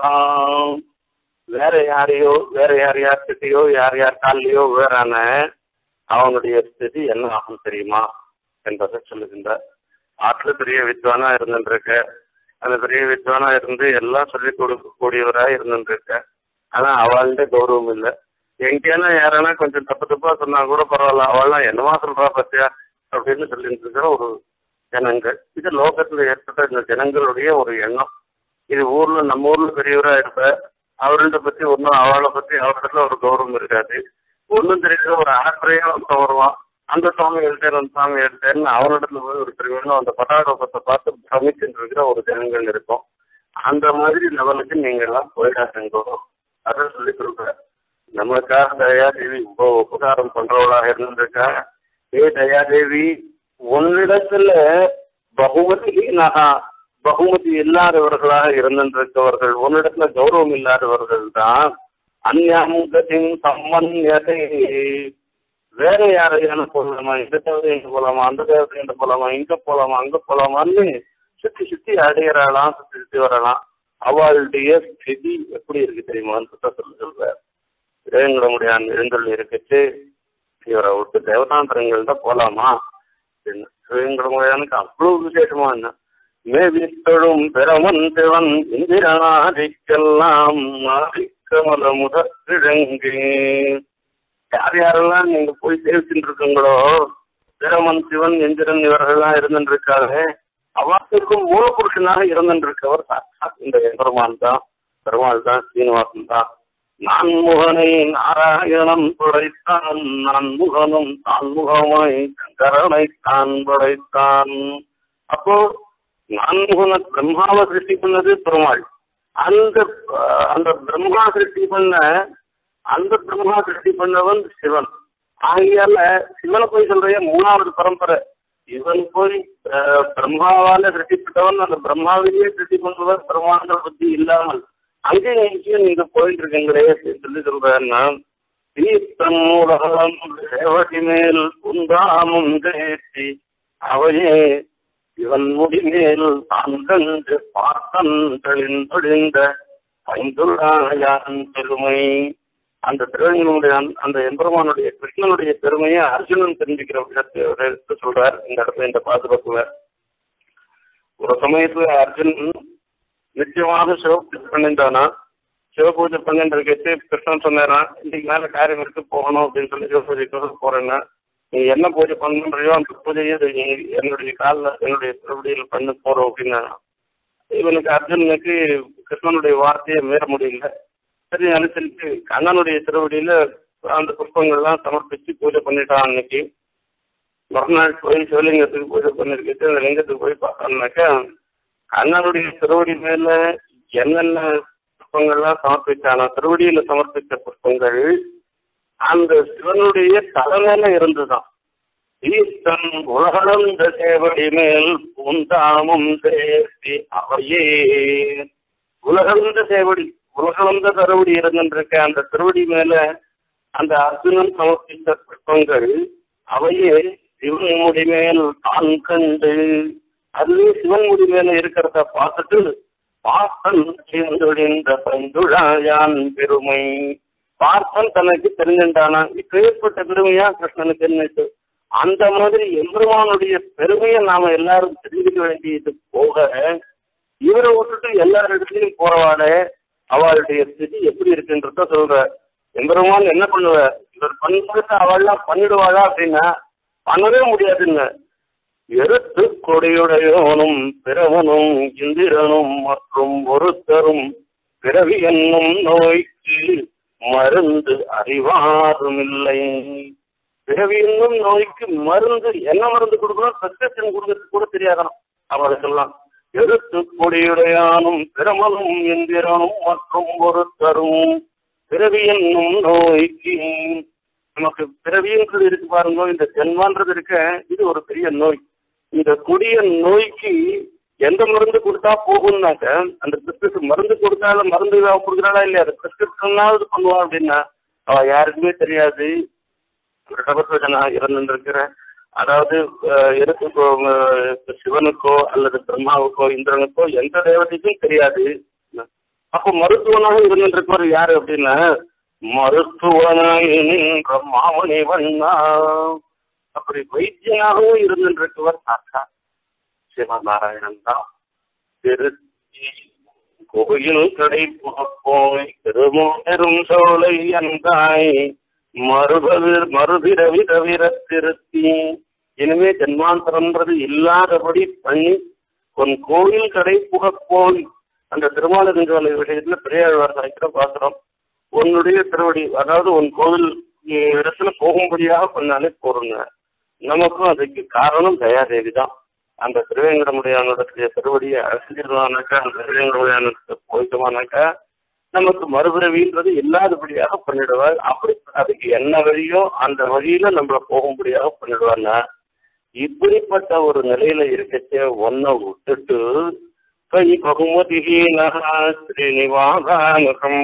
வேற யாரையோ வேற யார் யார்கிட்டயோ யார் யார் காலையோ வேறான அவனுடைய ஸ்திதி என்ன ஆகும் தெரியுமா என்பதை சொல்லுகின்றார் ஆற்றுல பெரிய வித்வானா இருந்துருக்க அந்த பெரிய வித்வானா இருந்து எல்லாம் சொல்லிக் கொடுக்கக்கூடியவரா இருந்துருக்க ஆனா அவள்கிட்ட கௌரவம் இல்லை எங்கேனா யாரானா கொஞ்சம் தப்பு தப்பா சொன்னா கூட பரவாயில்ல அவள்லாம் என்னவா சொல்றா பத்தியா அப்படின்னு சொல்லிட்டு இருக்கிற ஒரு ஜனங்கள் இது லோகத்துல ஏற்பட்ட இந்த ஜனங்களுடைய ஒரு எண்ணம் இது ஊர்ல நம்ம ஊர்ல பெரியவரா இருப்ப அவர்கிட்ட பத்தி ஒன்றும் அவளை பத்தி அவரிடத்துல ஒரு கௌரவம் இருக்காது ஒன்றும் தெரியாத ஒரு அறக்குறையா ஒருத்தன் வருவான் அந்த சுவாமி எழுத்தேன் அந்த சுவாமி எழுத்தேன்னு அவரிடத்துல போய் ஒரு திருவிழா அந்த பட்டாடோபத்தை பார்த்து பிரமிச்சுட்டு இருக்கிற ஒரு ஜனங்கள் இருக்கும் அந்த மாதிரி லெவலுக்கு நீங்க எல்லாம் போயிடாதுங்கோ அதான் சொல்லி கொடுக்குறேன் நம்மளுக்காக தயாதேவி உப உபகாரம் பண்றவளாக இருந்திருக்கா ஏ தயாதேவி உன்னிடத்துல பகுமதி நகா பகுமதி இல்லாதவர்களாக இருந்திருக்கவர்கள் உன்னிடத்துல கௌரவம் இல்லாதவர்கள் தான் அந்யாமுகத்தின் சம்பந்தத்தை வேற யாரையான போகலாமா இந்த தேவதை எங்க போலாமா அந்த தேவதை எங்க போலாமா இங்க போலாமா அங்க போலாமான்னு சுத்தி சுத்தி அடையறாளாம் சுத்தி சுத்தி வரலாம் அவளுடைய ஸ்திதி எப்படி இருக்கு தெரியுமான்னு சொல்லி சொல்றார் இறைவங்களுடைய எழுந்தல் இருக்கச்சு இவரை விட்டு தேவதாந்திரங்கள் தான் போலாமா அப்படின்னு சிவங்களுடையானுக்கு அவ்வளவு விசேஷமா என்ன மேவித்தொழும் பெறவன் திவன் இந்திரனாதிக்கெல்லாம் ஆதிக்கமல முதற்கிழங்கு யார் யாரெல்லாம் நீங்க போய் சேவிச்சுட்டு இருக்கீங்களோ பிரமன் சிவன் எந்திரன் இவர்கள்லாம் இருந்துட்டு இருக்காங்க அவற்றுக்கும் மூலபுருஷனாக இருந்துட்டு இருக்கவர் சாட்சாத் இந்த பெருமான் தான் பெருமாள் தான் சீனிவாசன் தான் நான் முகனை நாராயணன் படைத்தான் நான் முகனும் தான் முகமாய் சங்கரனை தான் படைத்தான் அப்போ நான்முகன பிரம்மாவை சிருஷ்டி பண்ணது பெருமாள் அந்த அந்த பிரம்மா சிருஷ்டி பண்ண அந்த பிரம்மா சிருஷ்டி பண்ணவன் சிவன் ஆகையால சிவனை போய் சொல்றைய மூணாவது பரம்பரை இவன் போய் பிரம்மாவால சிருஷ்டிப்பட்டவன் அந்த பிரம்மாவிலேயே சிருஷ்டி பண்றவன் பிரம்மாண்ட புத்தி இல்லாமல் அங்கே எங்கேயும் நீங்க போயிட்டு இருக்கீங்களே அப்படின்னு சொல்லி சொல்றேன்னா தீர்த்தன் மூலம் சேவடி மேல் உண்டாமும் தேசி அவையே இவன் முடிமேல் தான் கண்டு பார்த்தன் தெளிந்தொழிந்த பைந்துள்ளாயான் பெருமை அந்த திருவங்கனுடைய அந்த எம்பெருமானுடைய கிருஷ்ணனுடைய பெருமையை அர்ஜுனன் தெரிஞ்சுக்கிற விஷயத்தை எடுத்து சொல்றார் இந்த இடத்துல இந்த பாதுகாப்புல ஒரு சமயத்துல அர்ஜுனன் நிச்சயமாக சிவபூஜை பண்ணிட்டானா சிவபூஜை பண்ணிட்டு இருக்கச்சு கிருஷ்ணன் சொன்னாரான் இன்னைக்கு மேல காரியம் இருக்கு போகணும் அப்படின்னு சொல்லி சிவபூஜைக்கு போறேன்னா நீ என்ன பூஜை பண்ணுறியோ அந்த பூஜையை நீ என்னுடைய காலில் என்னுடைய திருவடியில் பண்ண போறோம் அப்படின்னா இவனுக்கு அர்ஜுனனுக்கு கிருஷ்ணனுடைய வார்த்தையை மீற முடியல சரி அனுசரித்து கண்ணனுடைய திருவடியில அந்த புஷ்பங்கள்லாம் சமர்ப்பிச்சு பூஜை பண்ணிட்டான் அன்னைக்கு மறுநாள் போய் சிவலிங்கத்துக்கு பூஜை பண்ணிருக்கிட்டு அந்த லிங்கத்துக்கு போய் பார்த்தோம்னாக்கா கண்ணனுடைய திருவடி மேல என்னென்ன புஷ்பங்கள்லாம் சமர்ப்பிச்சானோ திருவடியில சமர்ப்பித்த புஷ்பங்கள் அந்த சிவனுடைய தலைமையில இருந்துதான் ஈஸ்வன் உலகளந்த சேவடி மேல் பூந்தாமும் சேர்த்தி அவையே உலகளந்த சேவடி உலகளந்த திருவடி இருந்துருக்க அந்த திருவடி மேல அந்த அர்ஜுனன் சமர்ப்பித்த புஷ்பங்கள் அவையே சிவன் முடி மேல் தான் கண்டு அதுவே சிவன் முடி மேல இருக்கிறத பார்த்துட்டு பார்த்தன் சேர்ந்தொழிந்த பந்துழாயான் பெருமை பார்த்தன் தனக்கு தெரிஞ்சுட்டானா இப்பேற்பட்ட பெருமையா கிருஷ்ணனுக்கு என்னட்டு அந்த மாதிரி எம்பெருமானுடைய பெருமையை நாம எல்லாரும் தெரிஞ்சுக்க வேண்டியது போக இவரை விட்டுட்டு எல்லா இடத்துலையும் போறவாட அவளுடைய ஸ்திதி எப்படி இருக்குன்றத சொல்ற எம்பெருமான் என்ன பண்ணுவ இவர் பண்ணுறது அவள்லாம் பண்ணிடுவாளா அப்படின்னா பண்ணவே முடியாதுங்க எருத்து கொடியுடையோனும் பிறவனும் இந்திரனும் மற்றும் ஒருத்தரும் பிறவி என்னும் நோய்க்கு மருந்து அறிவாரும் இல்லை பிறவி என்னும் நோய்க்கு மருந்து என்ன மருந்து கொடுக்கணும் சஸ்கிரிப்ஷன் கொடுக்கறதுக்கு கூட தெரியாதனம் அவளுக்கெல்லாம் எருத்து கொடியுடையானும் பிரமனும் எந்திரனும் மற்றும் ஒருத்தரும் பிறவி என்னும் நோய்க்கு நமக்கு பிறவின்றது இருக்கு பாருங்க இந்த ஜென்மான்றது இருக்க இது ஒரு பெரிய நோய் இந்த கொடிய நோய்க்கு எந்த மருந்து கொடுத்தா போகும்னாக்க அந்த பிரிஸ்கிரிப்ஷன் மருந்து கொடுத்தாலும் மருந்து கொடுக்குறாளா இல்லையா அது பிரிஸ்கிரிப்ஷனாவது பண்ணுவா அப்படின்னா அவ யாருக்குமே தெரியாது ரிடபத்வஜனா இருந்திருக்கிற அதாவது அஹ், எருத்துக்கோ அஹ், சிவனுக்கோ அல்லது பிரம்மாவுக்கோ இந்திரனுக்கோ எந்த தேவதைக்கும் தெரியாது அப்போ மருத்துவனாக இருந்திருக்கவர் யாரு அப்படின்னா மருத்துவனாய் நின்ற மாமணி வண்ணா அப்படி வைத்தியனாகவும் இருந்திருக்கவர் சாக்கா சிவநாராயணன் தான் திருச்சி கோயில் கடை போய் திருமோரும் சோலை அந்தாய் மறுபவிர் மறுபிறவி தவிர திருத்தி இனிமே ஜென்மாந்தரம்ன்றது இல்லாதபடி பண்ணி உன் கோயில் கடை புகப்போய் அந்த திருமாலிருஞ்சோலை விஷயத்துல பெரியாழ்வார் சாய்க்கிற பாக்குறோம் உன்னுடைய திருவடி அதாவது உன் கோவில் உம், இடத்துல போகும்படியாக பண்ணாலே போருங்க நமக்கும் அதுக்கு காரணம் தயாதேவி தான் அந்த திருவேங்கடமுடியானுடைய திருவடியை அழைச்சிருவானாக்கா அந்த திருவேங்கடமுடியானுக்கு போயிட்டோமானாக்கா நமக்கு மறுபிறவின்றது இல்லாதபடியாக பண்ணிடுவார் அப்படி அதுக்கு என்ன வழியோ அந்த வழியில நம்மள போகும்படியாக பண்ணிடுவாங்க இப்படிப்பட்ட ஒரு நிலையில இருக்கச்சே ஒன்ன விட்டுட்டு கை பகுமதி ஸ்ரீனிவாசானுகம்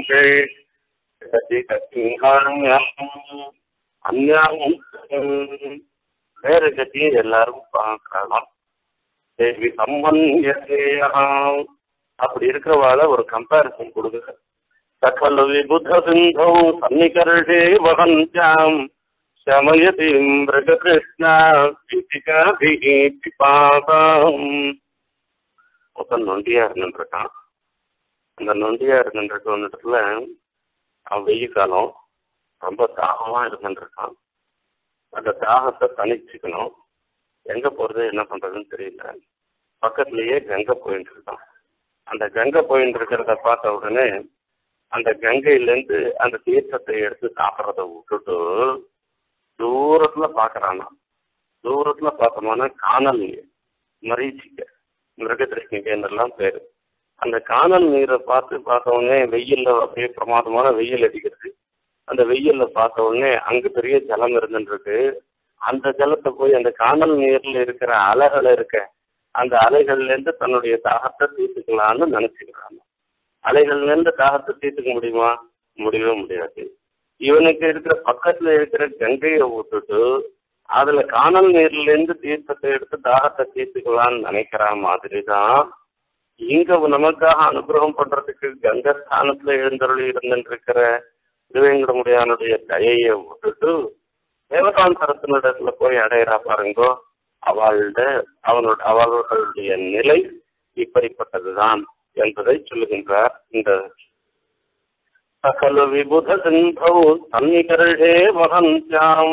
அந்யாவும் வேற கட்சியும் எல்லாரும் பார்க்கலாம் தேவி சம்பந்தியம் அப்படி இருக்கிறவாள ஒரு கம்பேரிசன் கொடுக்குற சகல விபுத சிந்தோ சன்னிகர்ஷே வகந்தாம் சமயதி மிருககிருஷ்ணா பிசிகாபிஹி பிபாசாம் ஒருத்தன் நொண்டியா இருந்துருக்கான் அந்த நொண்டியா இருந்துருக்க இடத்துல அவன் வெயில் காலம் ரொம்ப தாகமா இருந்துருக்கான் அந்த தாகத்தை தணிச்சுக்கணும் எங்க போறது என்ன பண்றதுன்னு தெரியல பக்கத்துலயே கங்கை போயிட்டு இருக்கான் அந்த கங்கை போயிட்டு இருக்கிறத பார்த்த உடனே அந்த கங்கையிலேருந்து அந்த தீர்த்தத்தை எடுத்து சாப்பிட்றத விட்டுட்டு தூரத்துல பார்க்கறானா தூரத்துல பார்த்தோம்னா காணல் நீர் மரீச்சிக்க மிருகதிருஷ்ணிக்கெல்லாம் பேரு அந்த காணல் நீரை பார்த்து பார்த்த உடனே வெயில்ல அப்படியே பிரமாதமான வெயில் அடிக்கிறது அந்த வெயில்ல பார்த்த உடனே அங்க பெரிய ஜலம் இருந்துருக்கு அந்த ஜலத்தை போய் அந்த காணல் நீர்ல இருக்கிற அலைகள் இருக்க அந்த அலைகள்ல இருந்து தன்னுடைய தாகத்தை தீர்த்துக்கலாம்னு நினைச்சுக்கிறாங்க அலைகள்ல இருந்து தாகத்தை தீர்த்துக்க முடியுமா முடியவே முடியாது இவனுக்கு இருக்கிற பக்கத்துல இருக்கிற கங்கையை விட்டுட்டு அதுல காணல் நீர்ல இருந்து தீர்த்தத்தை எடுத்து தாகத்தை தீர்த்துக்கலாம்னு நினைக்கிற மாதிரி தான் இங்க நமக்காக அனுகிரகம் பண்றதுக்கு கங்கை ஸ்தானத்துல எழுந்தருளி இருந்துருக்கிற திருவேங்கடமுடியானுடைய தயையை விட்டுட்டு தேவகாந்தரத்தினிடத்துல போய் அடையிறா பாருங்கோ அவள்ட அவனோட அவர்களுடைய நிலை இப்படிப்பட்டதுதான் என்பதை சொல்லுகின்றார் இந்த சகல விபுத சிந்தௌ சன்னிகர்ஷே வகந்தாம்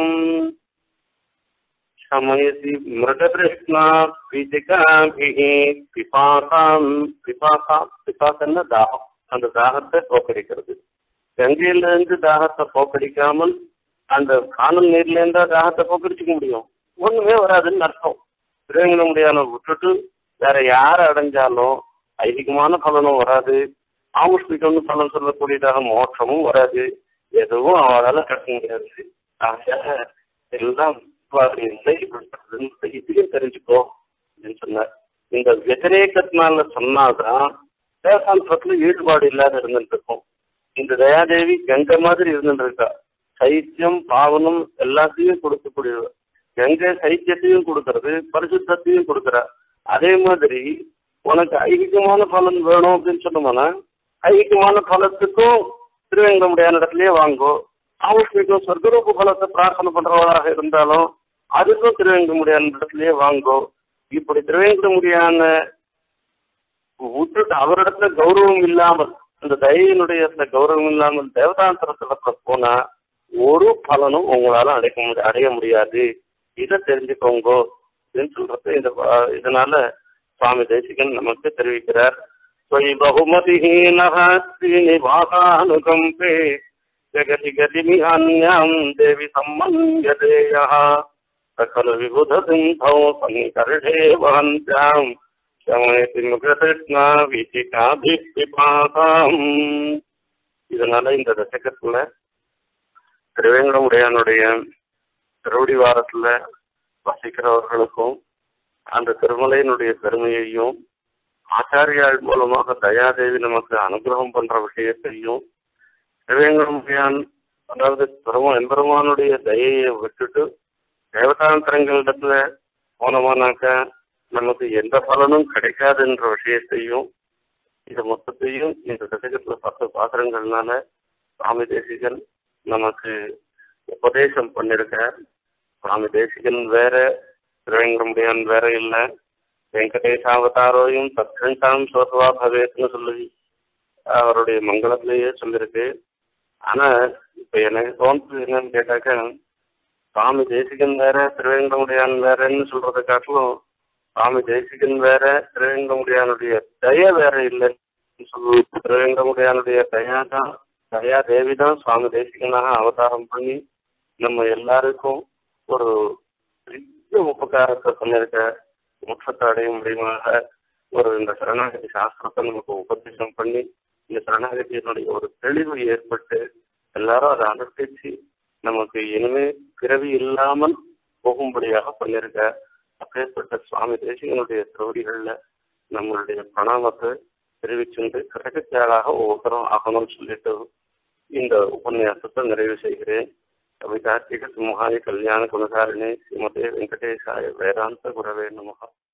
சமயசி மிருகதிருஷ்ணா பீஜிகாபிஹி பிபாசாம் பிபாசா பிபாசன்னா தாகம் அந்த தாகத்தை போக்கடிக்கிறது கங்கையிலிருந்து தாகத்தை போக்கடிக்காமல் அந்த காணல் நீர்ல இருந்தா தாகத்தை போக்கடிச்சுக்க முடியும் ஒண்ணுமே வராதுன்னு அர்த்தம் திருவேங்கட முடியாத விட்டுட்டு வேற யாரை அடைஞ்சாலும் ஐதிகமான பலனும் வராது ஆமுஷ்மிகம்னு பலன் சொல்லக்கூடியதாக மோட்சமும் வராது எதுவும் அவளால கட்ட முடியாது ஆகையாக எல்லாம் இவ்வாறு இல்லை இப்படிப்பட்டதுன்னு இதையும் தெரிஞ்சுக்கோ அப்படின்னு சொன்னார் இந்த వ్యతిరేకத்தினால சொன்னாதான் தேவசாந்திரத்துல ஈடுபாடு இல்லாத இருந்துட்டு இருக்கும் இந்த தயாதேவி கங்கை மாதிரி இருந்துட்டு இருக்கா சைத்தியம் பாவனம் எல்லாத்தையும் கொடுக்கக்கூடியது கங்கை சைத்தியத்தையும் கொடுக்கறது பரிசுத்தையும் கொடுக்கறா அதே மாதிரி உனக்கு ஐகிகமான பலன் வேணும் அப்படின்னு சொன்னோம்னா ஐகிகமான பலத்துக்கும் திருவேங்கடமுடியான இடத்துலயே வாங்கோ ஆவுஷ்மிக்கும் சொர்க்கரூப பலத்தை பிரார்த்தனை பண்றவராக இருந்தாலும் அதுக்கும் திருவேங்கடமுடியான இடத்துலயே வாங்கோ இப்படி திருவேங்கடமுடியான விட்டுட்டு அவரிடத்துல கௌரவம் இல்லாமல் அந்த தயையினுடைய கௌரவம் இல்லாமல் தேவதாந்தரத்துல போனா ஒரு பலனும் உங்களால அடைக்க முடி அடைய முடியாது இதை தெரிஞ்சுக்கோங்க அப்படின்னு சொல்றது இந்த வா- இதனால சுவாமி தேசிகன் நமக்கு தெரிவிக்கிறார் ஸ்வயி பகுமதிஹீனः ஸ்ரீனிவாசானுகம்பே ஜகதி கதிமிஹான்யாம் தேவி சம்மன்யதேயः சகல விபுத சிந்தௌ சன்னிகர்ஷே வஹந்த்யாம் சமயத்தி முககிருஷ்ணா விசிகாபிபாசாம் இதனால இந்த தசகத்துல திருவேங்கடமுடையானுடைய திருவடி வாரத்துல வசிக்கிறவர்களுக்கும் அந்த திருமலையினுடைய பெருமையையும் ஆச்சாரியாள் மூலமாக தயாதேவி நமக்கு அனுகிரகம் பண்ற விஷயத்தையும் திருவேங்கடமுடையான் அதாவது பெருமா எம்பெருமானுடைய தயையை விட்டுட்டு தேவதாந்திரங்களிடத்துல போனோமானாக்கா நமக்கு எந்த பலனும் கிடைக்காதுன்ற விஷயத்தையும் இது மொத்தத்தையும் இந்த தசகத்துல பத்து பாத்திரங்கள்னால சுவாமி தேசிகன் நமக்கு உபதேசம் பண்ணிருக்கார் சுவாமி தேசிகன் வேற திருவேங்கடமுடியான் வேற இல்லை வெங்கடேசாவதாரோயும் தத்கண்டாம் சோசவா பவேத்னு சொல்லி அவருடைய மங்களத்திலேயே சொல்லியிருக்கு ஆனா இப்ப எனக்கு தோன்றது என்னன்னு கேட்டாக்கா சுவாமி தேசிகன் வேற திருவேங்கடமுடியான் வேறன்னு சொல்றதை காட்டிலும் சுவாமி தேசிகன் வேற திருவேங்கடமுடியானுடைய தய வேற இல்லைன்னு சொல்லு திருவேங்கடமுடியானுடைய தயா தான் தயா தேவி தான் சுவாமி தேசிகனாக அவதாரம் பண்ணி நம்ம எல்லாருக்கும் ஒரு பெரிய உபகாரத்தை பண்ணிருக்க மோட்சத்தை அடைய முடியுமாக ஒரு இந்த சரணாகதி சாஸ்திரத்தை நமக்கு உபதேசம் பண்ணி இந்த சரணாகதியினுடைய ஒரு தெளிவு ஏற்பட்டு எல்லாரும் அதை அனுஷ்டிச்சு நமக்கு இனிமே பிறவி இல்லாமல் போகும்படியாக பண்ணிருக்க அப்பேற்பட்ட சுவாமி தேசிகனுடைய திருவடிகள்ல நம்மளுடைய பிரணாமத்தை தெரிவிச்சுண்டு கிரகத்தியாளாக ஒவ்வொருத்தரும் ஆகணும்னு சொல்லிட்டு இந்த உபன்யாசத்தை நிறைவு செய்கிறேன் கவிதார்த்திக சிம்ஹாய கல்யாண குணகாரிணி ஸ்ரீமதே வெங்கடேசாய வேதாந்த குரவே நமகா